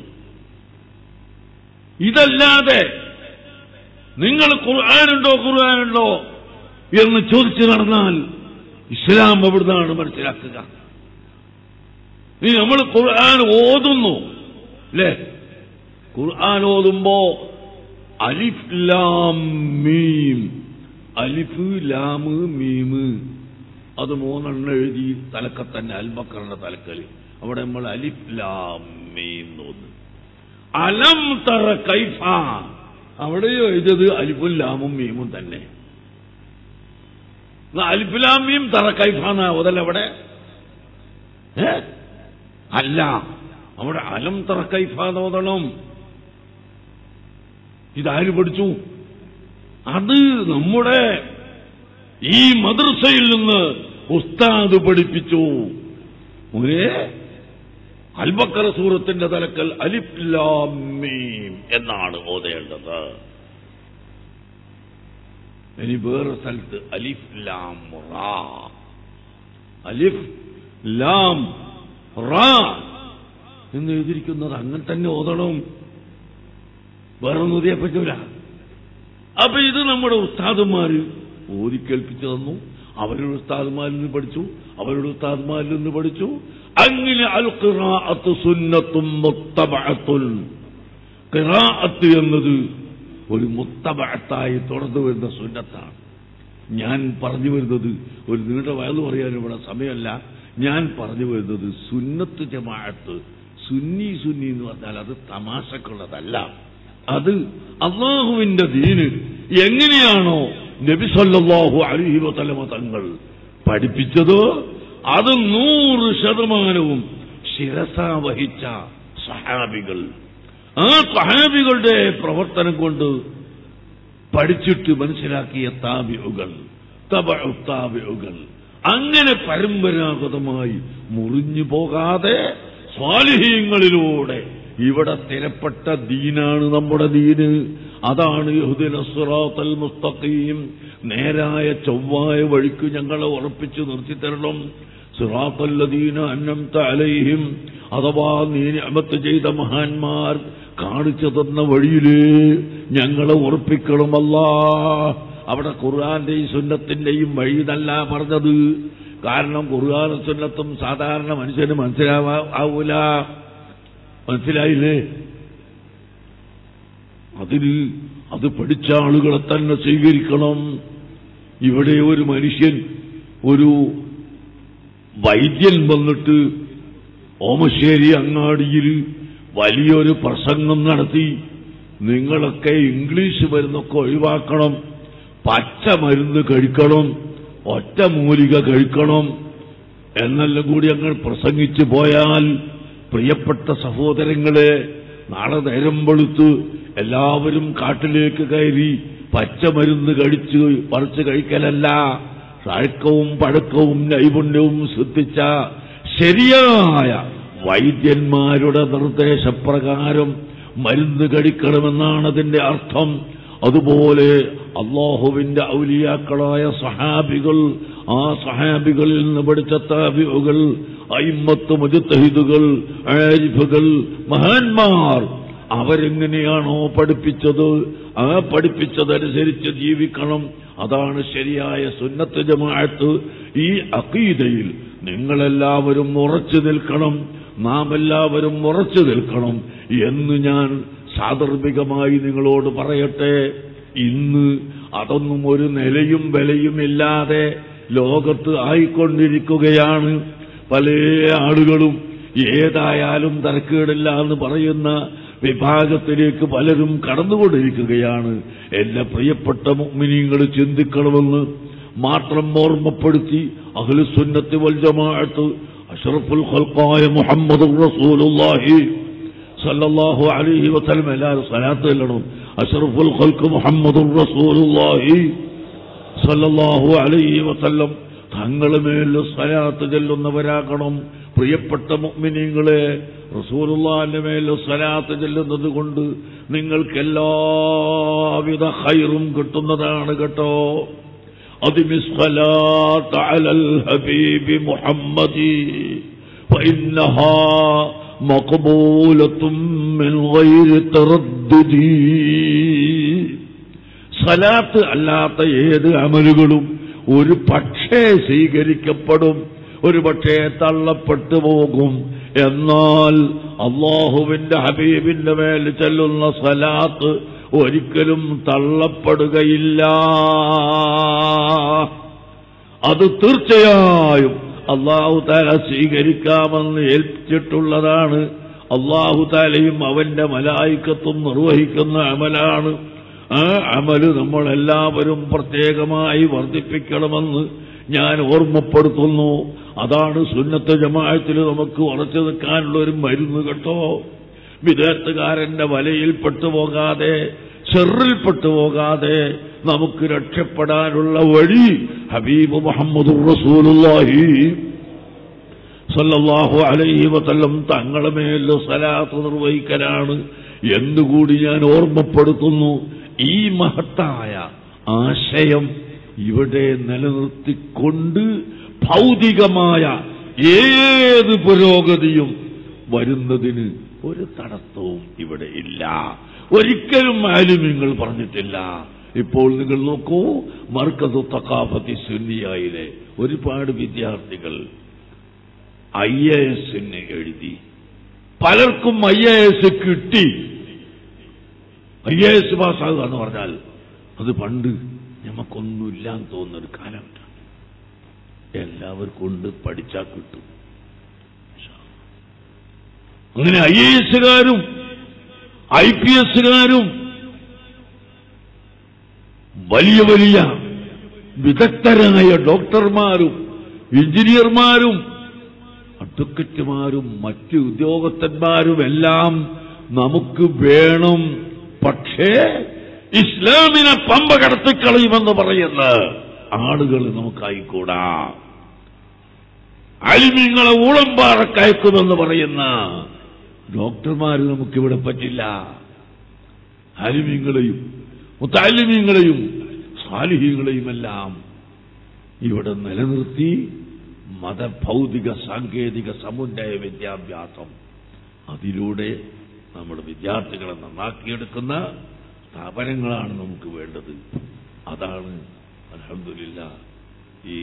ഇതല്ലാതെ നിങ്ങൾ ഖുർആാനുണ്ടോ ഖുർആാനുണ്ടോ എന്ന് ചോദിച്ചു നടന്നാൽ ഇസ്ലാം എവിടുന്നാണ് മനസ്സിലാക്കുക നീ നമ്മൾ ഖുർആൻ ഓതുന്നു അല്ലേ ഖുർആൻ ഓതുമ്പോ അലിഫ് ലാം മീം അലിഫ് ലാമ് മീമ് അത് മൂന്നെണ്ണം എഴുതി തലക്ക തന്നെ അൽബക്കറിന്റെ തലക്കല് അവിടെ നമ്മൾ അലിഫ് ലാം മീം തോന്നു അലം തറ കൈഫ അവിടെയോ എഴുതിയത് അലിഫും ലാമും മീമും തന്നെ എന്നാ അലിഫ് ലാം മീം തറ കൈഫ എന്നാ ഓതല്ല അവിടെ ഏ അല്ല അവിടെ അലം തറ കൈഫ ഓതണം ഇതാര് പഠിച്ചു അത് നമ്മുടെ ഈ മദ്രസയിൽ നിന്ന് ഉസ്താദ് പഠിപ്പിച്ചു ഒരേ അൽബക്കറ സൂറത്തിന്റെ തലക്കൽ അലിഫ് ലാം മീം എന്നാണ് ഓതേണ്ടത് ഇനി വേറെ സ്ഥലത്ത് അലിഫ് ലാം റാ അലിഫ് ലാം റാ എന്ന് എഴുതിയിരിക്കുന്നത് അങ്ങനെ തന്നെ ഓതണം വേറെ ഒന്നും ഓതിയാ പറ്റൂല അപ്പൊ ഇത് നമ്മുടെ ഉസ്താദുമാര് ഓതിക്കേൽപ്പിച്ചു തന്നു അവരുടെ ഉസ്താദുമാരിൽ നിന്ന് പഠിച്ചു അവരുടെ ഉസ്താദുമാരിൽ നിന്ന് പഠിച്ചു അങ്ങനെ അൽ ഖിറാഅത്ത് സുന്നത്തും മുത്തബഅത്തുൻ ഖിറാഅത്ത് എന്നത് ഒരു മുത്തബഅത്തായി തുടർന്നു വരുന്ന സുന്നത്താണ് ഞാൻ പറഞ്ഞു വരുന്നത് ഒരു നീണ്ട വയത് പറയാൻ ഇവിടെ സമയമല്ല ഞാൻ പറഞ്ഞു വരുന്നത് സുന്നത്ത് ജമാഅത്ത് സുന്നി സുന്നി എന്ന് പറഞ്ഞാൽ അത് തമാശക്കുള്ളതല്ല അത് അള്ളാഹുവിന്റെ ദീന് എങ്ങനെയാണോ നബി സല്ലല്ലാഹു അലൈഹി വസല്ലമ തങ്ങൾ പഠിപ്പിച്ചത് അത് നൂറ് ശതമാനവും ശിരസ വഹിച്ച സഹാബികൾ ആ സഹാബികളുടെ പ്രവർത്തനം കൊണ്ട് പഠിച്ചിട്ട് മനസ്സിലാക്കിയ താബിയുകൾ തബഉ താബിയുകൾ അങ്ങനെ പരമ്പരാഗതമായി മുറിഞ്ഞു പോകാതെ സ്വാലിഹീങ്ങളിലൂടെ ഇവിടെ സ്ഥിരപ്പെട്ട ദീനാണ് നമ്മുടെ ദീന് അതാണ് യഹുദിന സിറാത്തൽ മുസ്തഖീം നേരായ ചൊവ്വായ വഴിക്ക് ഞങ്ങളെ ഉറപ്പിച്ചു നിർത്തിത്തരണം സിറാത്തല്ലദീന അന്നംത അലൈഹിം അഥവാ നീ അമത്ത് ചെയ്ത മഹാന്മാർ കാണിച്ചു തന്ന വഴിയിലേ ഞങ്ങളെ ഉറപ്പിക്കണമല്ലാ അവിടെ ഖുർആന്റെയും സുന്നത്തിന്റെയും വഴി എന്നല്ല പറഞ്ഞത് കാരണം ഖുർആാനും സുന്നത്തും സാധാരണ മനുഷ്യന് മനസ്സിലാവാ ആവൂല മനസ്സിലായില്ലേ അതിന് അത് പഠിച്ച ആളുകളെ തന്നെ സ്വീകരിക്കണം ഇവിടെ ഒരു മനുഷ്യൻ ഒരു വൈദ്യൻ വന്നിട്ട് ഓമശ്ശേരി അങ്ങാടിയിൽ വലിയൊരു പ്രസംഗം നടത്തി നിങ്ങളൊക്കെ ഇംഗ്ലീഷ് മരുന്നൊക്കെ ഒഴിവാക്കണം പച്ച മരുന്ന് കഴിക്കണം ഒറ്റ മൂലിക കഴിക്കണം എന്നെല്ലാം കൂടി അങ്ങ് പ്രസംഗിച്ചു പോയാൽ പ്രിയപ്പെട്ട സഹോദരങ്ങളെ നാളെ നേരം വെളുത്ത് എല്ലാവരും കാട്ടിലേക്ക് കയറി പച്ചമരുന്ന് കഴിച്ച് പറിച്ച് കഴിക്കലല്ല പഴക്കവും പഴക്കവും നൈപുണ്യവും ശ്രദ്ധിച്ച ശരിയായ വൈദ്യന്മാരുടെ നിർദ്ദേശപ്രകാരം മരുന്ന് കഴിക്കണമെന്നാണ് അതിന്റെ അർത്ഥം അതുപോലെ അള്ളാഹുവിന്റെ ഔലിയാക്കളായ സഹാബികൾ ആ സഹാബികളിൽ നിന്ന് പഠിച്ച താബികൾ അയിമ്മത്ത് മുജത്തഹിദുകൾ ആരിഫുകൾ മഹാന്മാർ അവരെങ്ങനെയാണോ പഠിപ്പിച്ചത് ആ പഠിപ്പിച്ചതനുസരിച്ച് ജീവിക്കണം അതാണ് ശരിയായ സുന്നത്ത് ജമാഅത്ത് ഈ അഖീദയിൽ നിങ്ങളെല്ലാവരും ഉറച്ചു നിൽക്കണം നാം എല്ലാവരും ഉറച്ചു നിൽക്കണം എന്ന് ഞാൻ സാദർഭികമായി നിങ്ങളോട് പറയട്ടെ ഇന്ന് അതൊന്നും ഒരു നിലയും വിലയും ഇല്ലാതെ ലോകത്ത് ആയിക്കൊണ്ടിരിക്കുകയാണ് പല ആളുകളും ഏതായാലും തരക്കേടില്ല എന്ന് പറയുന്ന വിഭാഗത്തിലേക്ക് പലരും കടന്നുകൊണ്ടിരിക്കുകയാണ് എല്ലാ പ്രിയപ്പെട്ട മുഗ്മിനീങ്ങൾ ചിന്തിക്കണമെന്ന് മാത്രം ഓർമ്മപ്പെടുത്തി അഖിലുസുന്നത്തി വൽ ജമാഅത്ത് അഷ്റഫുൽ ഖൽഖായ മുഹമ്മദ് റസൂലുള്ളാഹി സല്ലല്ലാഹു അലൈഹി വസല്ലം എല്ലാവരും സലാത്ത് ചെല്ലണം അഷ്റഫുൽ ഖൽഖ് മുഹമ്മദ് റസൂലുള്ളാഹി സല്ലല്ലാഹു അലൈഹി വസല്ലം തങ്ങളെ മേൽ സലാത്ത് ചെല്ലുന്നവരാകണം പ്രിയപ്പെട്ട മുഅ്മിനീങ്ങളെ റസൂലുള്ളാഹിന്റെ മേൽ സലാത്ത് ചെല്ലുന്നത് കൊണ്ട് നിങ്ങൾക്ക് എല്ലാവിധ ഖൈറും കിട്ടുന്നതാണ് കേട്ടോ أدم الصلاة على الحبيب محمد فإنها مقبولة من غير تردد സലാത്ത് അല്ലാത്ത ഏത് അമലുകളും ഒരു പക്ഷേ സ്വീകരിക്കപ്പെടും ഒരു പക്ഷേ തള്ളപ്പെട്ടു പോകും എന്നാൽ അള്ളാഹുവിന്റെ ഹബീബിന്റെ മേൽ ചെല്ലുന്ന സലാത്ത് ഒരിക്കലും തള്ളപ്പെടുകയില്ല അത് തീർച്ചയായും അള്ളാഹു താല സ്വീകരിക്കാമെന്ന് ഏൽപ്പിച്ചിട്ടുള്ളതാണ് അള്ളാഹു താലയും അവന്റെ മലായിക്കത്തും നിർവഹിക്കുന്ന അമലാണ് ആ അമല് നമ്മളെല്ലാവരും പ്രത്യേകമായി വർദ്ധിപ്പിക്കണമെന്ന് ഞാൻ ഓർമ്മപ്പെടുത്തുന്നു അതാണ് സുന്നത്ത് ജമാഅത്തിൽ നമുക്ക് ഉറച്ചു നിൽക്കാനുള്ള ഒരു മരുന്ന് കേട്ടോ വിദേഹത്തുകാരന്റെ വലയിൽപ്പെട്ടു പോകാതെ ചെറിൽപ്പെട്ടു പോകാതെ നമുക്ക് രക്ഷപ്പെടാനുള്ള വഴി ഹബീബ് മുഹമ്മദ് റസൂലുള്ളാഹി സല്ലല്ലാഹു അലൈഹി വസല്ലം തങ്ങളെ മേൽ സലാത്ത് നിർവഹിക്കലാണ് എന്നുകൂടി ഞാൻ ഓർമ്മപ്പെടുത്തുന്നു ഈ മഹത്തായ ആശയം ഇവിടെ നിലനിർത്തിക്കൊണ്ട് ഭൗതികമായ ഏത് പുരോഗതിയും വരുന്നതിന് ഒരു തടസ്സവും ഇവിടെ ഇല്ല ഒരിക്കലും ആലിമ്യങ്ങൾ പറഞ്ഞിട്ടില്ല ഇപ്പോൾ നിങ്ങൾ നോക്കൂ മർക്കസ് തക്കാഫത്തി സുന്നിയായിലെ ഒരുപാട് വിദ്യാർത്ഥികൾ ഐ എ എസിന് എഴുതി പലർക്കും ഐ എ എസ് കിട്ടി ഐ എ എസ് പാസ്സാകുക എന്ന് പറഞ്ഞാൽ അത് പണ്ട് നമുക്കൊന്നുമില്ല എന്ന് തോന്നുന്നൊരു കാലമാണ് എല്ലാവർക്കും ഉണ്ട് പഠിച്ചാൽ കിട്ടും അങ്ങനെ ഐ എ എസുകാരും ഐ പി എസുകാരും വലിയ വലിയ വിദഗ്ധരായ ഡോക്ടർമാരും എഞ്ചിനീയർമാരും അഡ്വക്കറ്റുമാരും മറ്റ് ഉദ്യോഗസ്ഥന്മാരും എല്ലാം നമുക്ക് വേണം പക്ഷേ ഇസ്ലാമിനെ പമ്പ കടത്തിക്കളയുമെന്ന് പറയുന്ന ആളുകൾ നമുക്കായിക്കൂടാ അലിമിങ്ങളെ ഊളമ്പാറക്കയക്കുമെന്ന് പറയുന്ന ഡോക്ടർമാർ നമുക്കിവിടെ പറ്റില്ല അലിമിങ്ങളെയും മുത്താലിമീങ്ങളെയും സാലിഹ്യങ്ങളെയുമെല്ലാം ഇവിടെ നിലനിർത്തി മതഭൗതിക സാങ്കേതിക സമുന്നയ വിദ്യാഭ്യാസം അതിലൂടെ നമ്മുടെ വിദ്യാർത്ഥികളെ നന്നാക്കിയെടുക്കുന്ന സ്ഥാപനങ്ങളാണ് നമുക്ക് വേണ്ടത് അതാണ് അലഹമില്ല ഈ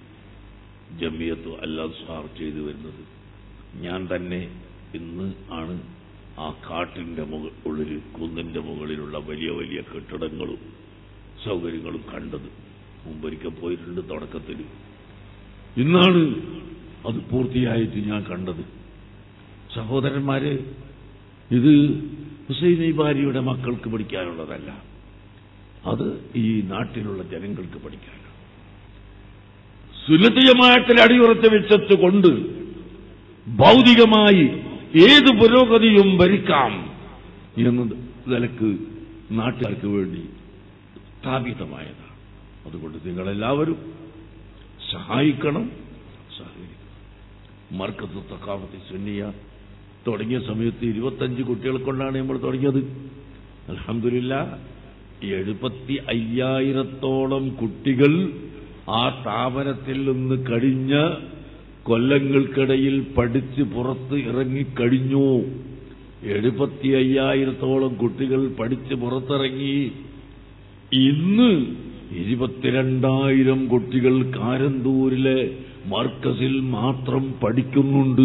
ജമിയത്ത് അല്ലാസാർ ചെയ്തു വരുന്നത് ഞാൻ തന്നെ ഇന്ന് ആണ് ആ കാട്ടിന്റെ മുകൾ ഉള്ളിൽ കുന്നിന്റെ മുകളിലുള്ള വലിയ വലിയ കെട്ടിടങ്ങളും സൗകര്യങ്ങളും കണ്ടത് മുമ്പൊരിക്കൽ പോയിട്ടുണ്ട് തുടക്കത്തിൽ ഇന്നാണ് അത് പൂർത്തിയായിട്ട് ഞാൻ കണ്ടത് സഹോദരന്മാര് ഇത് ഹുസൈൻ ബാരിയുടെ മക്കൾക്ക് പഠിക്കാനുള്ളതല്ല അത് ഈ നാട്ടിലുള്ള ജനങ്ങൾക്ക് പഠിക്കാനാണ് സുന്നതീയമായത്തിൽ അടിയുറച്ച് വെച്ചതുകൊണ്ട് ഭൗതികമായി ഏത് പുരോഗതിയും ഭരിക്കാം എന്ന നിലക്ക് നാട്ടുകാർക്ക് വേണ്ടി സ്ഥാപിതമായതാണ് അതുകൊണ്ട് നിങ്ങളെല്ലാവരും സഹായിക്കണം സഹകരിക്കണം മർക്കത്ത് തക്കാമത്തി സുന്നിയ തുടങ്ങിയ സമയത്ത് ഇരുപത്തഞ്ച് കുട്ടികളെ കൊണ്ടാണ് നമ്മൾ തുടങ്ങിയത് അലഹമില്ല എഴുപത്തി അയ്യായിരത്തോളം കുട്ടികൾ ആ സ്ഥാപനത്തിൽ നിന്ന് കഴിഞ്ഞ കൊല്ലങ്ങൾക്കിടയിൽ പഠിച്ച് പുറത്ത് ഇറങ്ങിക്കഴിഞ്ഞു എഴുപത്തി അയ്യായിരത്തോളം കുട്ടികൾ പഠിച്ച് പുറത്തിറങ്ങി ഇന്ന് ഇരുപത്തിരണ്ടായിരം കുട്ടികൾ കാരന്തൂരിലെ മർക്കസിൽ മാത്രം പഠിക്കുന്നുണ്ട്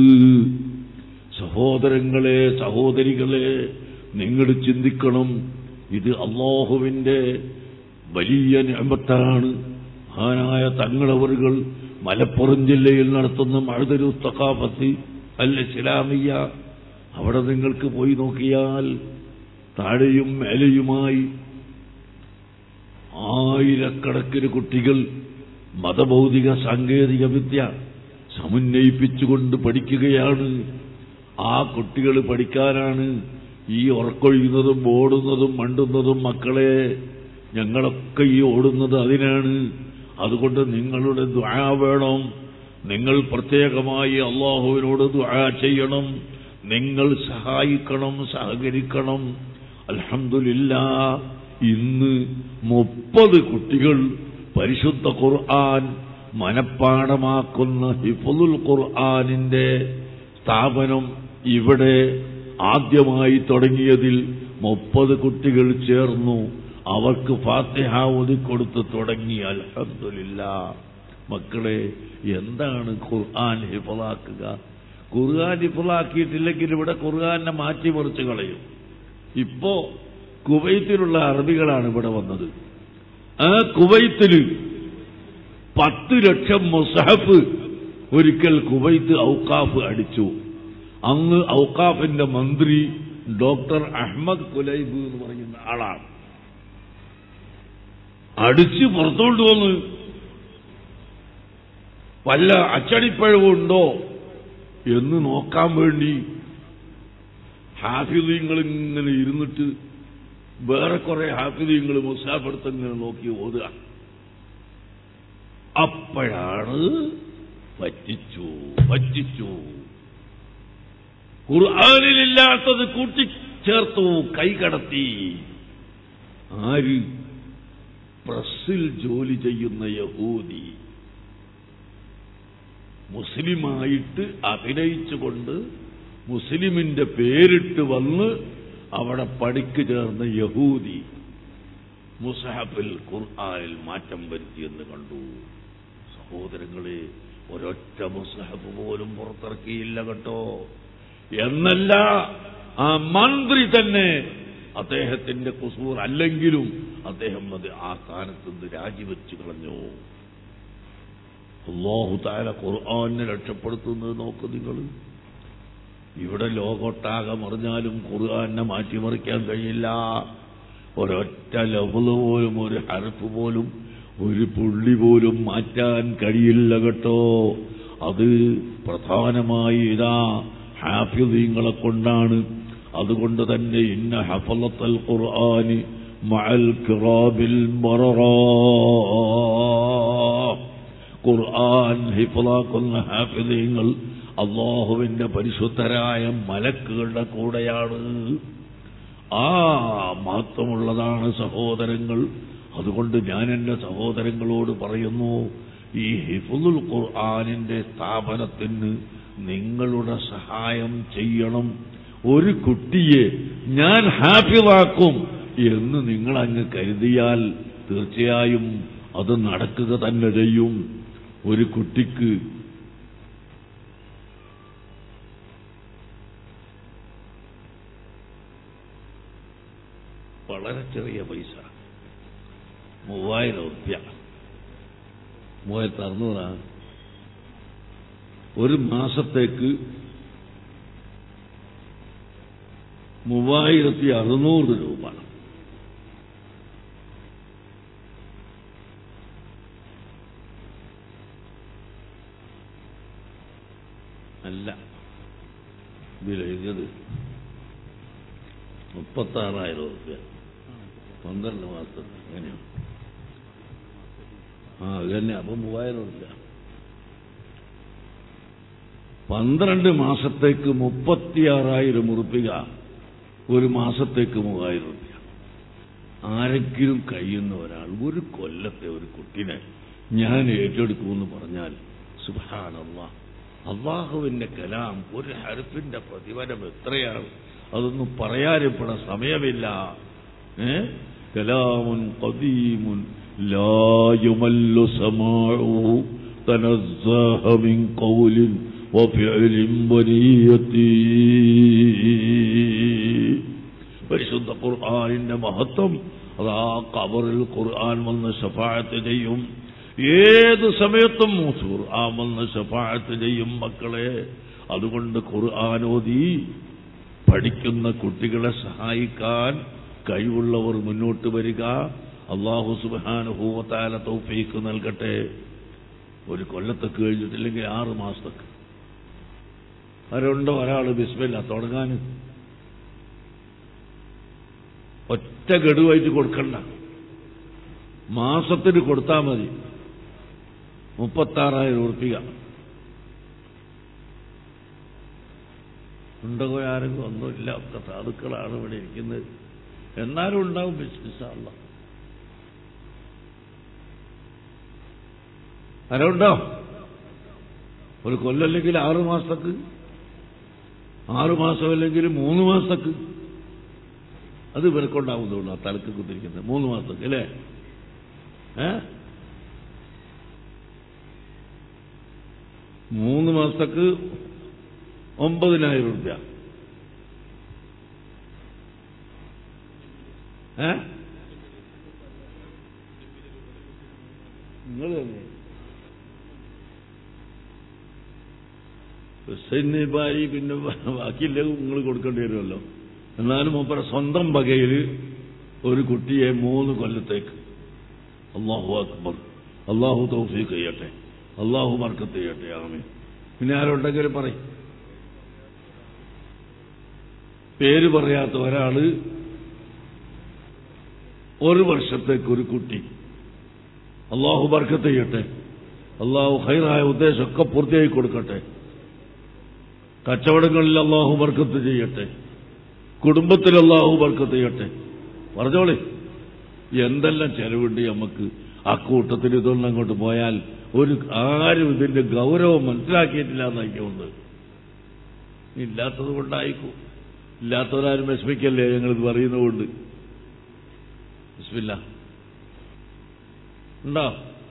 സഹോദരങ്ങളെ സഹോദരികളെ നിങ്ങൾ ചിന്തിക്കണം ഇത് അള്ളാഹുവിന്റെ വലിയ നിയമത്താണ് മഹാനായ തങ്ങളവറുകൾ മലപ്പുറം ജില്ലയിൽ നടത്തുന്ന മഴുതരു തക്കാഫത്തി അൽ ഇസ്ലാമിയ അവിടെ നിങ്ങൾക്ക് പോയി നോക്കിയാൽ താഴെയും മേലെയുമായി ആയിരക്കണക്കിന് കുട്ടികൾ മതഭൗതിക സാങ്കേതിക വിദ്യ സമന്വയിപ്പിച്ചുകൊണ്ട് പഠിക്കുകയാണ് ആ കുട്ടികൾ പഠിക്കാനാണ് ഈ ഉറക്കൊഴിയുന്നതും ഓടുന്നതും മണ്ടുന്നതും മക്കളെ ഞങ്ങളൊക്കെ ഈ ഓടുന്നത് അതിനാണ് അതുകൊണ്ട് നിങ്ങളുടെ ദ്വാ വേണം നിങ്ങൾ പ്രത്യേകമായി അള്ളാഹുവിനോട് ദ്വാ ചെയ്യണം നിങ്ങൾ സഹായിക്കണം സഹകരിക്കണം അൽഹംദുലില്ല ഇന്ന് മുപ്പത് കുട്ടികൾ പരിശുദ്ധ ഖുർആൻ മനഃപ്പാടമാക്കുന്ന ഹിഫുൽ ഖുർആനിന്റെ സ്ഥാപനം ഇവിടെ ആദ്യമായി തുടങ്ങിയതിൽ മുപ്പത് കുട്ടികൾ ചേർന്നു അവർക്ക് ഫാത്തിഹ ഓതിക്കൊടുത്ത് തുടങ്ങി അൽഹംദുലില്ല മക്കളെ എന്താണ് ഖുർആൻ ഹിഫലാക്കുക ഖുർആൻ ഹിഫലാക്കിയിട്ടില്ലെങ്കിൽ ഇവിടെ ഖുർആനെ മാറ്റിമറിച്ച് കളയും ഇപ്പോ കുവൈത്തിലുള്ള അറബികളാണ് ഇവിടെ വന്നത് ആ കുവൈത്തിൽ പത്ത് ലക്ഷം മുസഹഫ് ഒരിക്കൽ കുവൈത്ത് ഔക്കാഫ് അടിച്ചു അന്ന് ഔക്കാഫിന്റെ മന്ത്രി ഡോക്ടർ അഹമ്മദ് കുലൈബ് എന്ന് പറയുന്ന ആളാണ് അടിച്ച് പുറത്തോണ്ട് വന്ന് വല്ല അച്ചടിപ്പഴവുണ്ടോ എന്ന് നോക്കാൻ വേണ്ടി ഹാഫിദീങ്ങൾ ഇങ്ങനെ ഇരുന്നിട്ട് വേറെ കുറെ ഹാഫിദീങ്ങൾ മുസാഫെടുത്ത് ഇങ്ങനെ നോക്കി ഓതുക അപ്പോഴാണ് പറ്റിച്ചു പറ്റിച്ചു ഖുർആാനിലില്ലാത്തത് കൂട്ടിച്ചേർത്തു കൈകടത്തി ആര് പ്രസ്സിൽ ജോലി ചെയ്യുന്ന യഹൂദി മുസ്ലിമായിട്ട് അഭിനയിച്ചുകൊണ്ട് മുസ്ലിമിന്റെ പേരിട്ട് വന്ന് അവിടെ പടിക്ക് ചേർന്ന യഹൂദി മുസഹബിൽ ഖുർആനിൽ മാറ്റം വരുത്തിയെന്ന് കണ്ടു സഹോദരങ്ങളെ ഒരൊറ്റ മുസഹബ് പോലും പുറത്തിറക്കിയില്ല കേട്ടോ എന്നല്ല ആ മന്ത്രി തന്നെ അദ്ദേഹത്തിന്റെ കുസൂർ അല്ലെങ്കിലും അദ്ദേഹം അത് ആ സ്ഥാനത്ത് നിന്ന് രാജിവെച്ച് കളഞ്ഞു അള്ളാഹു താര ഖുർആാനെ രക്ഷപ്പെടുത്തുന്നത് നോക്ക് നിങ്ങൾ ഇവിടെ ലോകൊട്ടാകെ മറിഞ്ഞാലും ഖുർആാനെ മാറ്റിമറിക്കാൻ കഴിയില്ല ഒരൊറ്റ ലവല് പോലും ഒരു ഹർഫ് പോലും ഒരു പുള്ളി പോലും മാറ്റാൻ കഴിയില്ല കേട്ടോ അത് പ്രധാനമായി ഇതാ ഹാഫിദീങ്ങളെ കൊണ്ടാണ് അതുകൊണ്ട് തന്നെ ഇന്ന ഹഫലത്തൽ ഖുർആന് മഅൽ കിറാബിൽ മററാ ഖുർആൻ ഹിഫലാക്കുന്ന ഹാഫിദീങ്ങൾ അള്ളാഹുവിന്റെ പരിശുദ്ധരായ മലക്കുകളുടെ കൂടെയാണ് ആ മഹത്വമുള്ളതാണ് സഹോദരങ്ങൾ അതുകൊണ്ട് ഞാൻ എന്റെ സഹോദരങ്ങളോട് പറയുന്നു ഈ ഹിഫുൽ ഖുർആാനിന്റെ സ്ഥാപനത്തിന് നിങ്ങളുടെ സഹായം ചെയ്യണം ഒരു കുട്ടിയെ ഞാൻ ഹാപ്പിവാക്കും എന്ന് നിങ്ങൾ അങ്ങ് കരുതിയാൽ തീർച്ചയായും അത് നടക്കുക തന്നെ ചെയ്യും ഒരു കുട്ടിക്ക് വളരെ ചെറിയ പൈസ മൂവായിരം റുപ്യ മൂവായിരത്തി അറുന്നൂറാണ് ഒരു മാസത്തേക്ക് മൂവായിരത്തി അറുന്നൂറ് രൂപ അല്ല ഇതിലെഴുതിയത് മുപ്പത്താറായിരം റുപ്യ പന്ത്രണ്ട് മാസത്തെ അങ്ങനെയാണ് ആ അത് തന്നെ അപ്പം മൂവായിരം റുപ്യ പന്ത്രണ്ട് മാസത്തേക്ക് മുപ്പത്തിയാറായിരം ഉറുപ്പിക ഒരു മാസത്തേക്ക് മൂവായിരം റുപ്യ ആരെങ്കിലും കഴിയുന്ന ഒരാൾ ഒരു കൊല്ലത്തെ ഒരു കുട്ടിനെ ഞാൻ ഏറ്റെടുക്കുമെന്ന് പറഞ്ഞാൽ സുബാനല്ല അള്ളാഹുവിന്റെ കലാം ഒരു ഹരഫിന്റെ പ്രതിഫലം എത്രയാണ് അതൊന്നും പറയാനിപ്പോഴ സമയമില്ല ഏ കലാമുൻ ഖദീമുൻ ലാ യുമല്ലു സമാഉഹു തനസ്സഹ മിൻ ഖൗലിൻ وفعل ونيتي പരിശുദ്ധ ഖുർആാനിന്റെ മഹത്വം അതാ കബറിൽ ഖുർആൻ വന്ന് ഷഫായത്ത് ചെയ്യും ഏത് സമയത്തും ഖുർആൻ വന്ന് ഷഫായത്ത് ചെയ്യും മക്കളെ അതുകൊണ്ട് ഖുർആാനോദി പഠിക്കുന്ന കുട്ടികളെ സഹായിക്കാൻ കഴിവുള്ളവർ മുന്നോട്ട് വരിക അള്ളാഹു സുബാനുഭൂവത്താല തൗഫീക്ക് നൽകട്ടെ ഒരു കൊല്ലത്തേക്ക് കഴിഞ്ഞിട്ടില്ലെങ്കിൽ ആറ് മാസത്തേക്ക് അവരുണ്ടോ ഒരാൾ ബിസ്മില്ല തുടങ്ങാൻ ഒറ്റ ഗഡുവായിട്ട് കൊടുക്കണ്ട മാസത്തിന് കൊടുത്താൽ മതി മുപ്പത്താറായിരം ഉറപ്പിക ഉണ്ടോ ആരെങ്കിലും ഒന്നുമില്ല ഒക്കെ സാധുക്കളാണ് ഇവിടെ ഇരിക്കുന്നത് എന്നാലും ഉണ്ടാവും ബിസിനസ്സല്ല ആരുണ്ടോ ഒരു കൊല്ലല്ലെങ്കിൽ ആറ് മാസത്തേക്ക് ആറ് മാസം അല്ലെങ്കിൽ മൂന്ന് മാസത്തേക്ക് അത് ഇവർക്കുണ്ടാവുന്നുള്ളൂ ആ തലക്ക് കുത്തിരിക്കുന്നത് മൂന്ന് മാസത്തേക്ക് അല്ലേ ഏ മൂന്ന് മാസത്തേക്ക് ഒമ്പതിനായിരം റുപ്യ ഏ നിങ്ങൾ തന്നെ ഹുസൈൻ ഭാര്യ പിന്നെ ബാക്കിയില്ല നിങ്ങൾ കൊടുക്കേണ്ടി വരുമല്ലോ എന്നാലും മൂപ്പര സ്വന്തം വകയിൽ ഒരു കുട്ടിയെ മൂന്ന് കൊല്ലത്തേക്ക് അള്ളാഹു അക്ബർ അള്ളാഹു തൗഫീഖ് ചെയ്യട്ടെ അള്ളാഹു മർക്കത്ത് ചെയ്യട്ടെ ആമീൻ പിന്നെ ആരുണ്ടെങ്കിലും പറയും പേര് പറയാത്ത ഒരാള് ഒരു വർഷത്തേക്ക് ഒരു കുട്ടി അള്ളാഹു ബർക്കത്ത് ചെയ്യട്ടെ അള്ളാഹു ഹൈറായ ഉദ്ദേശമൊക്കെ പൂർത്തിയായി കൊടുക്കട്ടെ കച്ചവടങ്ങളിൽ അള്ളാഹു ബർക്കത്ത് ചെയ്യട്ടെ കുടുംബത്തിൽ അള്ളാഹു ബർക്കത്ത് ചെയ്യട്ടെ പറഞ്ഞോളി എന്തെല്ലാം ചെലവുണ്ട് നമുക്ക് ആ കൂട്ടത്തിൽ ഇതൊന്നും അങ്ങോട്ട് പോയാൽ ഒരു ആരും ഇതിന്റെ ഗൗരവം മനസ്സിലാക്കിയിട്ടില്ല എന്നൊക്കെയുണ്ട് ഇല്ലാത്തത് കൊണ്ടായിക്കും ഇല്ലാത്തവരാരും വിഷമിക്കല്ലേ ഞങ്ങളിത് പറയുന്നതുകൊണ്ട് ബിസ്മില്ല ഉണ്ടോ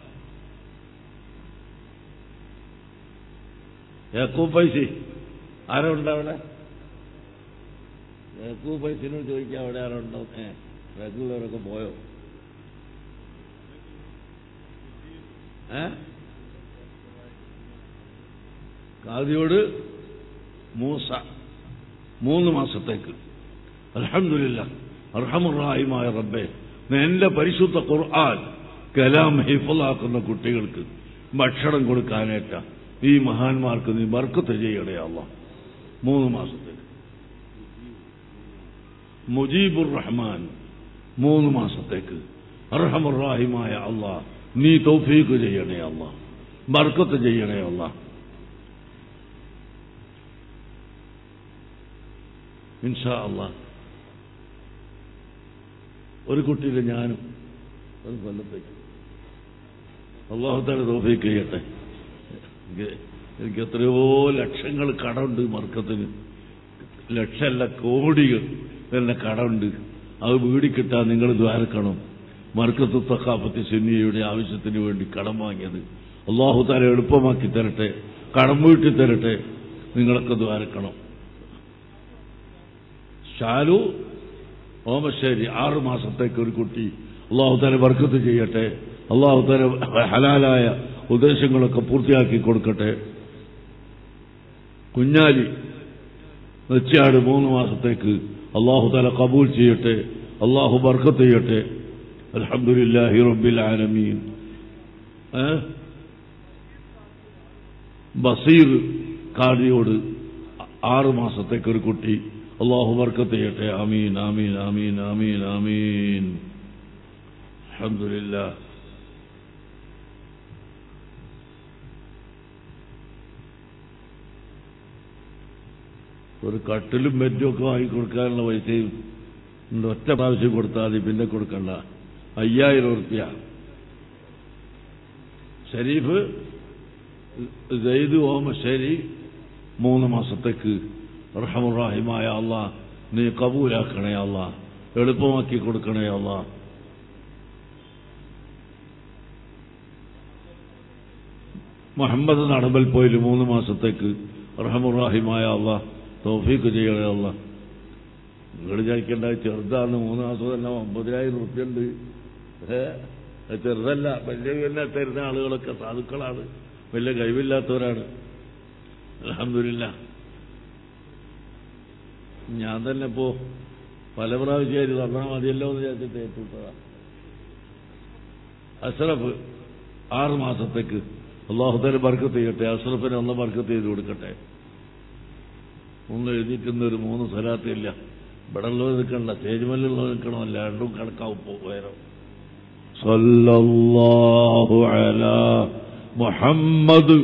യാക്കൂ പൈസ ആരോ ഉണ്ടോ അവിടെ യാക്കൂ പൈസനോട് ചോദിക്കാം അവിടെ ആരോ ഉണ്ടോ ഏ റെഗുലറൊക്കെ പോയോ ഏ കാതിയോട് മൂസ മൂന്ന് മാസത്തേക്ക് അലഹമില്ല അർഹമുറായുമായ റബ്ബെ എന്റെ പരിശുദ്ധ ഖുർആൻ കലാം ഹിഫലാക്കുന്ന കുട്ടികൾക്ക് ഭക്ഷണം കൊടുക്കാനേറ്റ ഈ മഹാന്മാർക്ക് നീ ബർക്കത്ത് ചെയ്യണേ അല്ല മൂന്ന് മാസത്തേക്ക് മുജീബുർ റഹ്മാൻ മൂന്ന് മാസത്തേക്ക് അർഹമുറാഹിമായ അള്ളാ നീ തൗഫീഖ് ചെയ്യണേ അല്ല ബർക്കത്ത് ചെയ്യണേ അല്ല ഇൻഷാ അള്ളാ ഒരു കുട്ടിയിലെ ഞാനും ഒരു കൊല്ലത്തേക്ക് അള്ളാഹുത്താല തോഫീക്ക് ചെയ്യട്ടെ എനിക്ക് എനിക്ക് എത്രയോ ലക്ഷങ്ങൾ കടമുണ്ട് മർക്കത്തിന് ലക്ഷമല്ല കോടികൾ തന്നെ കടമുണ്ട് അത് വീടി കിട്ടാൻ നിങ്ങൾ ദ്വാരക്കണം മർക്കത്ത് തക്കാപ്പത്തി സുന്നിയുടെ ആവശ്യത്തിന് വേണ്ടി കടം വാങ്ങിയത് അള്ളാഹുത്താല എളുപ്പമാക്കി തരട്ടെ കടം വീട്ടി തരട്ടെ നിങ്ങളൊക്കെ ദ്വാരക്കണം ഷാലു ഓമശ്ശേരി ആറു മാസത്തേക്ക് ഒരു കുട്ടി അള്ളാഹുത്താല വർക്കത്ത് ചെയ്യട്ടെ അള്ളാഹുത്താല ഹലാലായ ഉദ്ദേശങ്ങളൊക്കെ പൂർത്തിയാക്കി കൊടുക്കട്ടെ കുഞ്ഞാലി നെച്ചാട് മൂന്ന് മാസത്തേക്ക് അള്ളാഹുത്താല കബൂൽ ചെയ്യട്ടെ അള്ളാഹു ബർക്കത്ത് ചെയ്യട്ടെ അലഹമുല്ലാഹി റബ്ബിൽ ആലമീൻ ഏ? ബസീർ കാടിയോട് ആറ് മാസത്തേക്ക് ഒരു കുട്ടി അള്ളാഹു ബർക്കത്ത് ചെയ്യട്ടെ ആമീൻ ആമീൻ ആമീൻ ആമീൻ ആമീൻ അൽഹംദുലില്ലാ ഒരു കട്ടിലും ബെഡും ഒക്കെ വാങ്ങിക്കൊടുക്കാനുള്ള പൈസയും ഉണ്ട്. ഒറ്റ പ്രാവശ്യം കൊടുത്താൽ മതി പിന്നെ കൊടുക്കണ്ട അയ്യായിരം ഉറുപ്പ്യ ഷരീഫ് സെയ്ദ് ഓമശ്ശേരി മൂന്ന് മാസത്തേക്ക് റഹമുറാഹിമായ അള്ളാ നീ കബൂലാക്കണേ അള്ളാ എളുപ്പമാക്കി കൊടുക്കണേ അള്ളാ മുഹമ്മദ് നടമ്പൽ പോയിൽ മൂന്ന് മാസത്തേക്ക് റഹമുറാഹിമായ അള്ളാ തോഫീക്ക് ചെയ്യണേ അള്ളാ നിങ്ങൾ വിചാരിക്കേണ്ട ചെറുതാണ് മൂന്ന് മാസം തന്നെ ഒമ്പതിനായിരം റുപ്യ ഉണ്ട് ഏ അത് ചെറുതല്ല വലിയ തന്നെ തരുന്ന ആളുകളൊക്കെ സാധുക്കളാണ് വലിയ കഴിവില്ലാത്തവരാണ് അലഹമില്ല ഞാൻ തന്നെ ഇപ്പോ പല പ്രാവശ്യം തന്നാൽ മതിയല്ലോ എന്ന് വിചാരിച്ചിട്ട് ഏറ്റുവിട്ടതാ അഷ്റഫ് ആറ് മാസത്തേക്ക് അള്ളാഹുദാല ബർക്കത്ത് ചെയ്യട്ടെ അഷ്റഫിനെ ഒന്ന് ബർക്കത്ത് ചെയ്ത് കൊടുക്കട്ടെ ഒന്ന് എഴുതിയിട്ടൊന്നും ഒരു മൂന്ന് സ്ഥലത്തില്ല ഇവിടെ ഉള്ളത് നിൽക്കണ്ട സ്റ്റേജ്മല്ലുള്ളത് നിൽക്കണമല്ല രണ്ടും കണക്കാവും പോ- വേറെ സല്ലല്ലാഹു അലാ മുഹമ്മദ്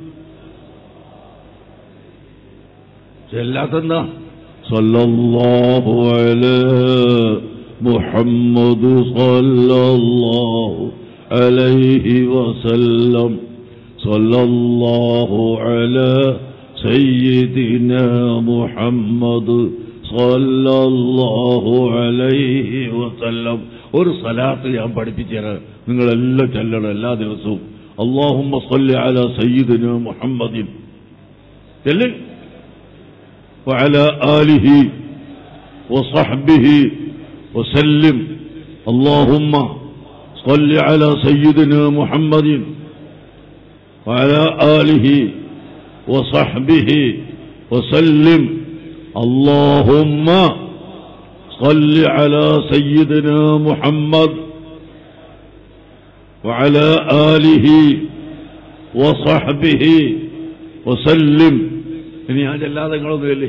ചെല്ലാത്തെന്താ സല്ലല്ലാഹു അലാ മുഹമ്മദ് സല്ലല്ലാഹു അലൈഹി വസല്ലം സല്ലല്ലാഹു അലാ സയ്യിദിന മുഹമ്മദ് സല്ലല്ലാഹു അലൈഹി വസല്ലം ഒരു സലാത്ത് ഞാൻ പഠിപ്പിച്ചു തരാം നിങ്ങളെല്ലാം ചെല്ലണം എല്ലാ ദിവസവും അള്ളാഹുമ്മ സല്ലി അല സയ്യിദിന മുഹമ്മദിൻ ചെല്ല് وعلى آله وصحبه وسلم اللهم صل على سيدنا محمد وعلى آله وصحبه وسلم اللهم صل على سيدنا محمد وعلى آله وصحبه وسلم ഇനി ഞാൻ ചെല്ലാതെ നിങ്ങളൊന്നുമില്ലേ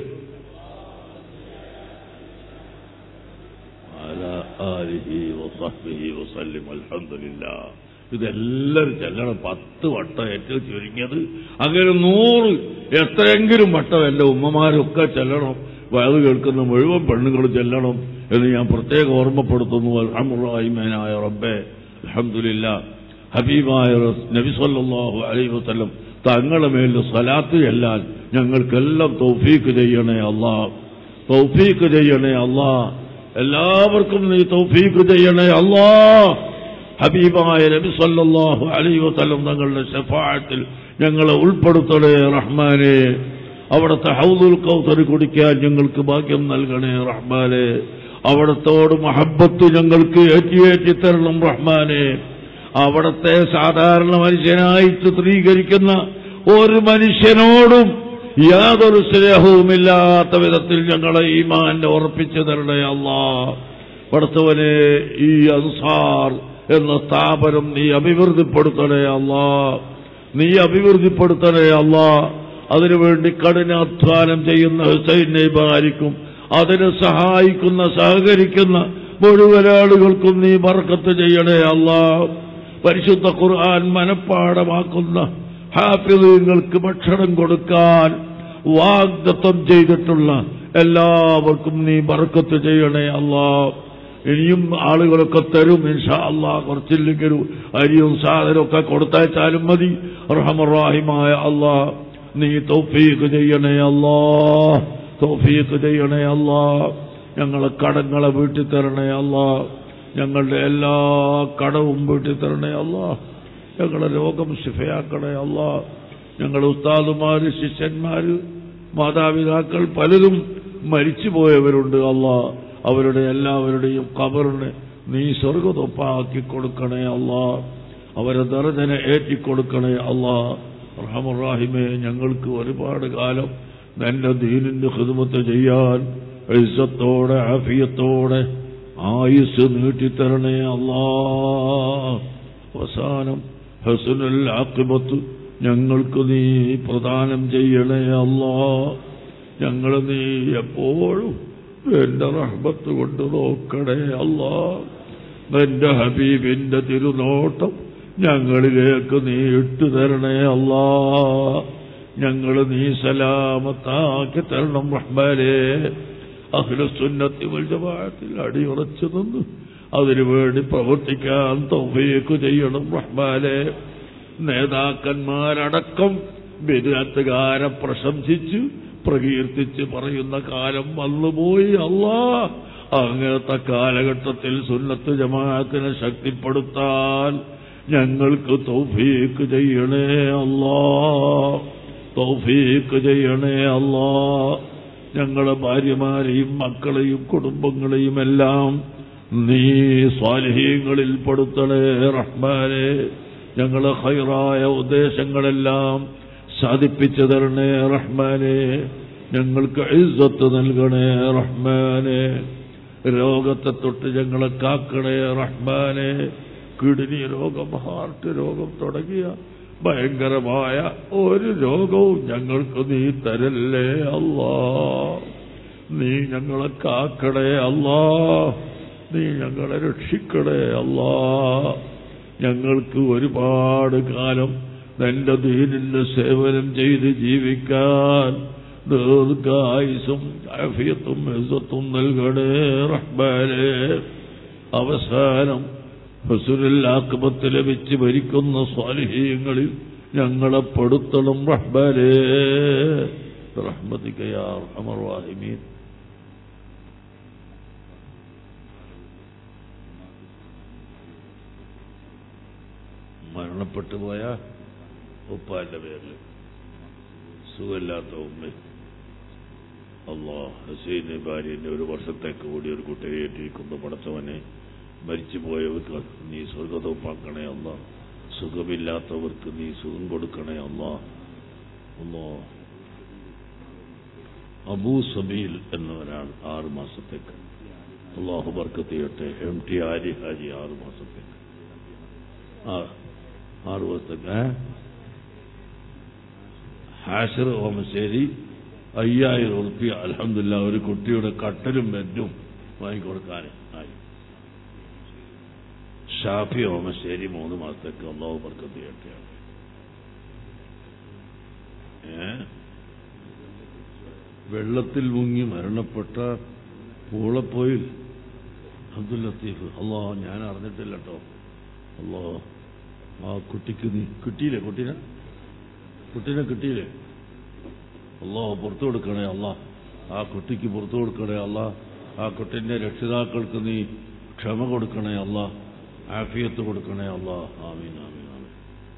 على آله وصحبه وسلم الحمد لله ഇതെല്ലാവരും ചെല്ലണം പത്ത് വട്ടം ഏറ്റവും ചുരുങ്ങിയത് അങ്ങനെ നൂറ് എത്രയെങ്കിലും വട്ടം എൻ്റെ ഉമ്മമാരൊക്കെ ചെല്ലണം വയത് കേൾക്കുന്ന മുഴുവൻ പെണ്ണുങ്ങൾ ചെല്ലണം എന്ന് ഞാൻ പ്രത്യേകം ഓർമ്മപ്പെടുത്തുന്നു അൽഹമുറാഹിമേനായ റബ്ബെ അൽഹംദുലില്ല ഹബീബായ റസ്- നബി സല്ലല്ലാഹു അലൈഹി വസല്ലം തങ്ങളുടെ മേലിൽ സലാത്ത് ചെല്ലാൻ ഞങ്ങൾക്കെല്ലാം തൗഫീക്ക് ചെയ്യണേ അല്ലാ തൗഫീക്ക് ചെയ്യണേ അല്ലാ എല്ലാവർക്കും നീ തൗഫീക്ക് ചെയ്യണേ അല്ലാ ഹബീബായ നബി സല്ലല്ലാഹു അലൈഹി വസല്ലം തങ്ങളുടെ ഷഫാഅത്തിൽ ഞങ്ങളെ ഉൾപ്പെടുത്തണേ റഹ്മാനെ അവിടുത്തെ ഹൗദുൽ കൗസർ കുടിക്കാൻ ഞങ്ങൾക്ക് ഭാഗ്യം നൽകണേ റഹ്മാനെ അവിടത്തോട് മഹബത്ത് ഞങ്ങൾക്ക് ഏറ്റിയേറ്റി തരണം റഹ്മാനെ അവിടത്തെ സാധാരണ മനുഷ്യനായി ചിത്രീകരിക്കുന്ന ഒരു മനുഷ്യനോടും യാതൊരു സ്നേഹവുമില്ലാത്ത വിധത്തിൽ ഞങ്ങളെ ഈമാനെ ഉറപ്പിച്ചു തരണേ അല്ലാ പഠിത്തവനെ ഈ അൻസാർ എന്ന സ്ഥാപനം നീ അഭിവൃദ്ധിപ്പെടുത്തണേ അല്ലാ നീ അഭിവൃദ്ധിപ്പെടുത്തണേ അല്ലാ അതിനുവേണ്ടി കഠിനാധ്വാനം ചെയ്യുന്ന ഹുസൈൻ നൈബാരിക്കും അതിനെ സഹായിക്കുന്ന സഹകരിക്കുന്ന മുഴുവൻ ആളുകൾക്കും നീ ബർക്കത്ത് ചെയ്യണേ അല്ലാ പരിശുദ്ധ ഖുർആൻ മനഃപ്പാടമാക്കുന്ന ഹാഫിദുകൾക്ക് ഭക്ഷണം കൊടുക്കാൻ വാഗ്ദത്വം ചെയ്തിട്ടുള്ള എല്ലാവർക്കും നീ ബർക്കത്ത് ചെയ്യണേ അല്ലാ ഇനിയും ആളുകളൊക്കെ തരും ഇൻഷാ അല്ലാ കുറച്ചില്ലെങ്കിലും അരിയും സാധനമൊക്കെ കൊടുത്തയച്ചാലും മതി റഹമറാഹിമായ അല്ലാ നീ തൗഫീഖ് ചെയ്യണേ അല്ലാ തൗഫീഖ് ചെയ്യണേ അല്ലാ ഞങ്ങളെ കടങ്ങളെ വീട്ടിൽ തരണേ അല്ലാ ഞങ്ങളുടെ എല്ലാ കടവും വീട്ടിൽ തരണേ അല്ലാ ഞങ്ങളെ രോഗം ശിഫയാക്കണേ അല്ലാ ഞങ്ങളുടെ ഉസ്താദുമാര് ശിഷ്യന്മാര് മാതാപിതാക്കൾ പലരും മരിച്ചുപോയവരുണ്ട് അല്ലാ അവരുടെ എല്ലാവരുടെയും കബറിന് നീ സ്വർഗതൊപ്പാക്കി കൊടുക്കണേ അല്ലാ അവരെ ദർജന ഏറ്റിക്കൊടുക്കണേ അല്ലാ റഹമുറാഹിമെ ഞങ്ങൾക്ക് ഒരുപാട് കാലം നിന്റെ ദീനിന്റെ ഹിദ്മത്ത് ചെയ്യാൻ ഇസ്സത്തോടെ ആഫിയത്തോടെ ആയുസ് നീട്ടിത്തരണേ അല്ലാ അവസാനം ഹസുനുൽ ആക്കിബത്ത് ഞങ്ങൾക്ക് നീ പ്രദാനം ചെയ്യണേ അല്ലാ ഞങ്ങൾ നീ എപ്പോഴും എന്റെ റഹ്മത്ത് കൊണ്ട് നോക്കണേ അല്ലാ നിന്റെ ഹബീബിന്റെ തിരുനോട്ടം ഞങ്ങളിലേക്ക് നീ ഇട്ടു തരണേ അല്ലാ ഞങ്ങൾ നീ സലാമത്താക്കി തരണം റഹ്മാനെ അഖിലസുന്നത്തി വൽജമാഅത്തിൽ അടിയുറച്ചു നിന്ന് അതിനുവേണ്ടി പ്രവർത്തിക്കാൻ തൗഫീക്ക് ചെയ്യണം റഹ്മാനെ നേതാക്കന്മാരടക്കം ബിരുദത്തുകാരെ പ്രശംസിച്ച് പ്രകീർത്തിച്ച് പറയുന്ന കാലം വന്നുപോയി അല്ലാ അങ്ങനത്തെ കാലഘട്ടത്തിൽ സുന്നത്ത് ജമാഅത്തിനെ ശക്തിപ്പെടുത്താൻ ഞങ്ങൾക്ക് തൗഫീക്ക് ചെയ്യണേ അല്ലാ തൗഫീക്ക് ചെയ്യണേ അല്ലാ ഞങ്ങളെ ഭാര്യമാരെയും മക്കളെയും കുടുംബങ്ങളെയും എല്ലാം നീ സ്വാലഹീങ്ങളിൽ പെടുത്തണേ റഹ്മാനെ ഞങ്ങളെ ഹൈറായ ഉദ്ദേശങ്ങളെല്ലാം സാധിപ്പിച്ചു തരണേ റഹ്മാനെ ഞങ്ങൾക്ക് ഇസ്സത്ത് നൽകണേ റഹ്മാനെ രോഗത്തെ തൊട്ട് ഞങ്ങളെ കാക്കണേ റഹ്മാനെ കിഡ്നി രോഗം ഹാർട്ട് രോഗം തുടങ്ങിയ ഭയങ്കരമായ ഒരു രോഗവും ഞങ്ങൾക്ക് നീ തരല്ലേ അല്ലാ നീ ഞങ്ങളെ കാക്കടേ അല്ലാ നീ ഞങ്ങളെ രക്ഷിക്കടേ അല്ലാ ഞങ്ങൾക്ക് ഒരുപാട് കാലം നിന്റെ ദീനിന്റെ സേവനം ചെയ്ത് ജീവിക്കാൻ ദീർഘായുസും ആഫിയത്തും ഇസ്സത്തും നൽകണേ റഹ്മാനേ അവസാനം ഹസുരില്ലാക്കുമത്ത് ലഭിച്ച് ഭരിക്കുന്ന സ്വാലിഹീയങ്ങളിൽ ഞങ്ങളെ പെടുത്തണം റഹ്ബാലേ റഹ്മതിക്കയാ അമർവാഹിമീൻ മരണപ്പെട്ടു പോയ ഉപ്പാന്റെ പേരിൽ സുഖമില്ലാത്ത ഉമ്മ അള്ളാ ഹസീന് ഭാര്യന്റെ ഒരു വർഷത്തേക്ക് കൂടി ഒരു കുട്ടിയെ ഏറ്റിരിക്കുന്ന പടച്ചവനെ മരിച്ചു പോയവർക്ക് നീ സ്വർഗതോപ്പാക്കണേ അല്ല സുഖമില്ലാത്തവർക്ക് നീ സുഖം കൊടുക്കണേ അല്ല അല്ലോ അബൂ സബീൽ എന്നവരാണ് ആറ് മാസത്തേക്ക് അള്ളാഹു ബർക്കത്ത് ചെയ്യട്ടെ എം ടി ആരി ഹാജി ആറ് മാസത്തേക്ക് ആ ആറ് മാസത്തേക്ക് ഏ? ഹാഷിർ ഓമശ്ശേരി അയ്യായിരം ഉറുപ്പ്യ അലഹമില്ല ഒരു കുട്ടിയുടെ കട്ടലും ബെഡും വാങ്ങിക്കൊടുക്കാൻ ആയി ഷാഫി ഓമശ്ശേരി മൂന്ന് മാസത്തേക്ക് അള്ളാഹു ബർക്കത്ത് ചെയ്യട്ടെ ഏ വെള്ളത്തിൽ മുങ്ങി മരണപ്പെട്ട പൂളപ്പോയിൽ അബ്ദുൽ ലത്തീഫ് അള്ളാ ഞാൻ അറിഞ്ഞിട്ടില്ല കേട്ടോ അള്ളാ ആ കുട്ടിക്ക് നീ കിട്ടിയില്ലേ കുട്ടീനെ കുട്ടീനെ കിട്ടിയില്ലേ അള്ളാ പുറത്തു കൊടുക്കണേ അള്ളാ ആ കുട്ടിക്ക് പുറത്തു കൊടുക്കണേ അള്ളാ ആ കുട്ടിന്റെ രക്ഷിതാക്കൾക്ക് നീ ക്ഷമ കൊടുക്കണേ അള്ളാ ആഫിയത്ത് കൊടുക്കണേ അള്ളാ ആമീൻ ആമീൻ ആമീൻ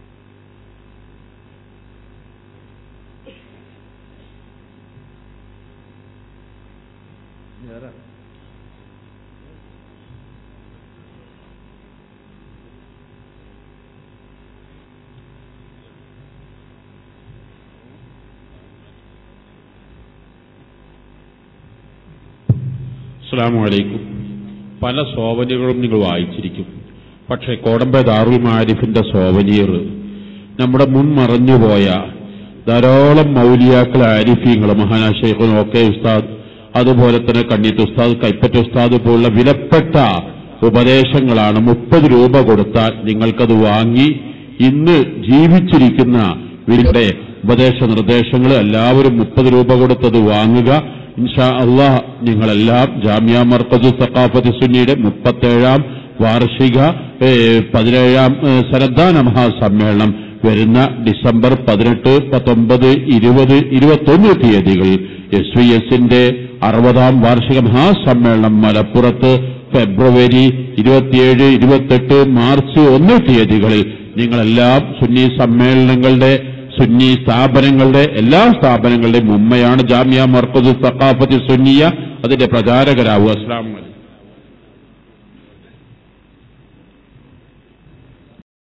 അസ്സാം വലൈക്കും പല സോവനികളും നിങ്ങൾ വായിച്ചിരിക്കും പക്ഷേ കോടമ്പെ ദാറുൽ മാരിഫിന്റെ സോവനീർ നമ്മുടെ മുൻ മറഞ്ഞുപോയ ധാരാളം മൗലിയാക്കൾ ആരിഫീങ്ങൾ മഹാനാ ഷെയ്ഖുൻ ഓക്കെ ഉസ്താദ് അതുപോലെ തന്നെ കണ്ണീത്ത് ഉസ്താദ് കൈപ്പറ്റ ഉസ്താദ് പോലുള്ള വിലപ്പെട്ട ഉപദേശങ്ങളാണ് മുപ്പത് രൂപ കൊടുത്താൽ നിങ്ങൾക്കത് വാങ്ങി ഇന്ന് ജീവിച്ചിരിക്കുന്ന ഇവരുടെ ഉപദേശ നിർദ്ദേശങ്ങൾ എല്ലാവരും മുപ്പത് രൂപ കൊടുത്തത് വാങ്ങുക ഇൻഷാ അള്ളാഹ് നിങ്ങളെല്ലാം ജാമ്യ മർക്കസ് സഖാഫത്ത് സുന്നിയുടെ മുപ്പത്തേഴാം വാർഷിക ഏ, പതിനേഴാം ഏ, സന്നദ്ധാന മഹാസമ്മേളനം വരുന്ന ഡിസംബർ പതിനെട്ട് പത്തൊമ്പത് ഇരുപത് ഇരുപത്തൊന്ന് തീയതികൾ എസ് വി എസിന്റെ അറുപതാം വാർഷിക മഹാസമ്മേളനം മലപ്പുറത്ത് ഫെബ്രുവരി ഇരുപത്തിയേഴ് ഇരുപത്തെട്ട് മാർച്ച് ഒന്ന് തീയതികളിൽ നിങ്ങളെല്ലാം സുന്നി സമ്മേളനങ്ങളുടെ സുന്നി സ്ഥാപനങ്ങളുടെ എല്ലാ സ്ഥാപനങ്ങളുടെയും ഉമ്മയാണ് ജാമ്യ മർക്കസ് സഖാഫത്ത് സുന്നിയ അതിന്റെ പ്രചാരകരാവുക അസ്ലാം വലൈക്കും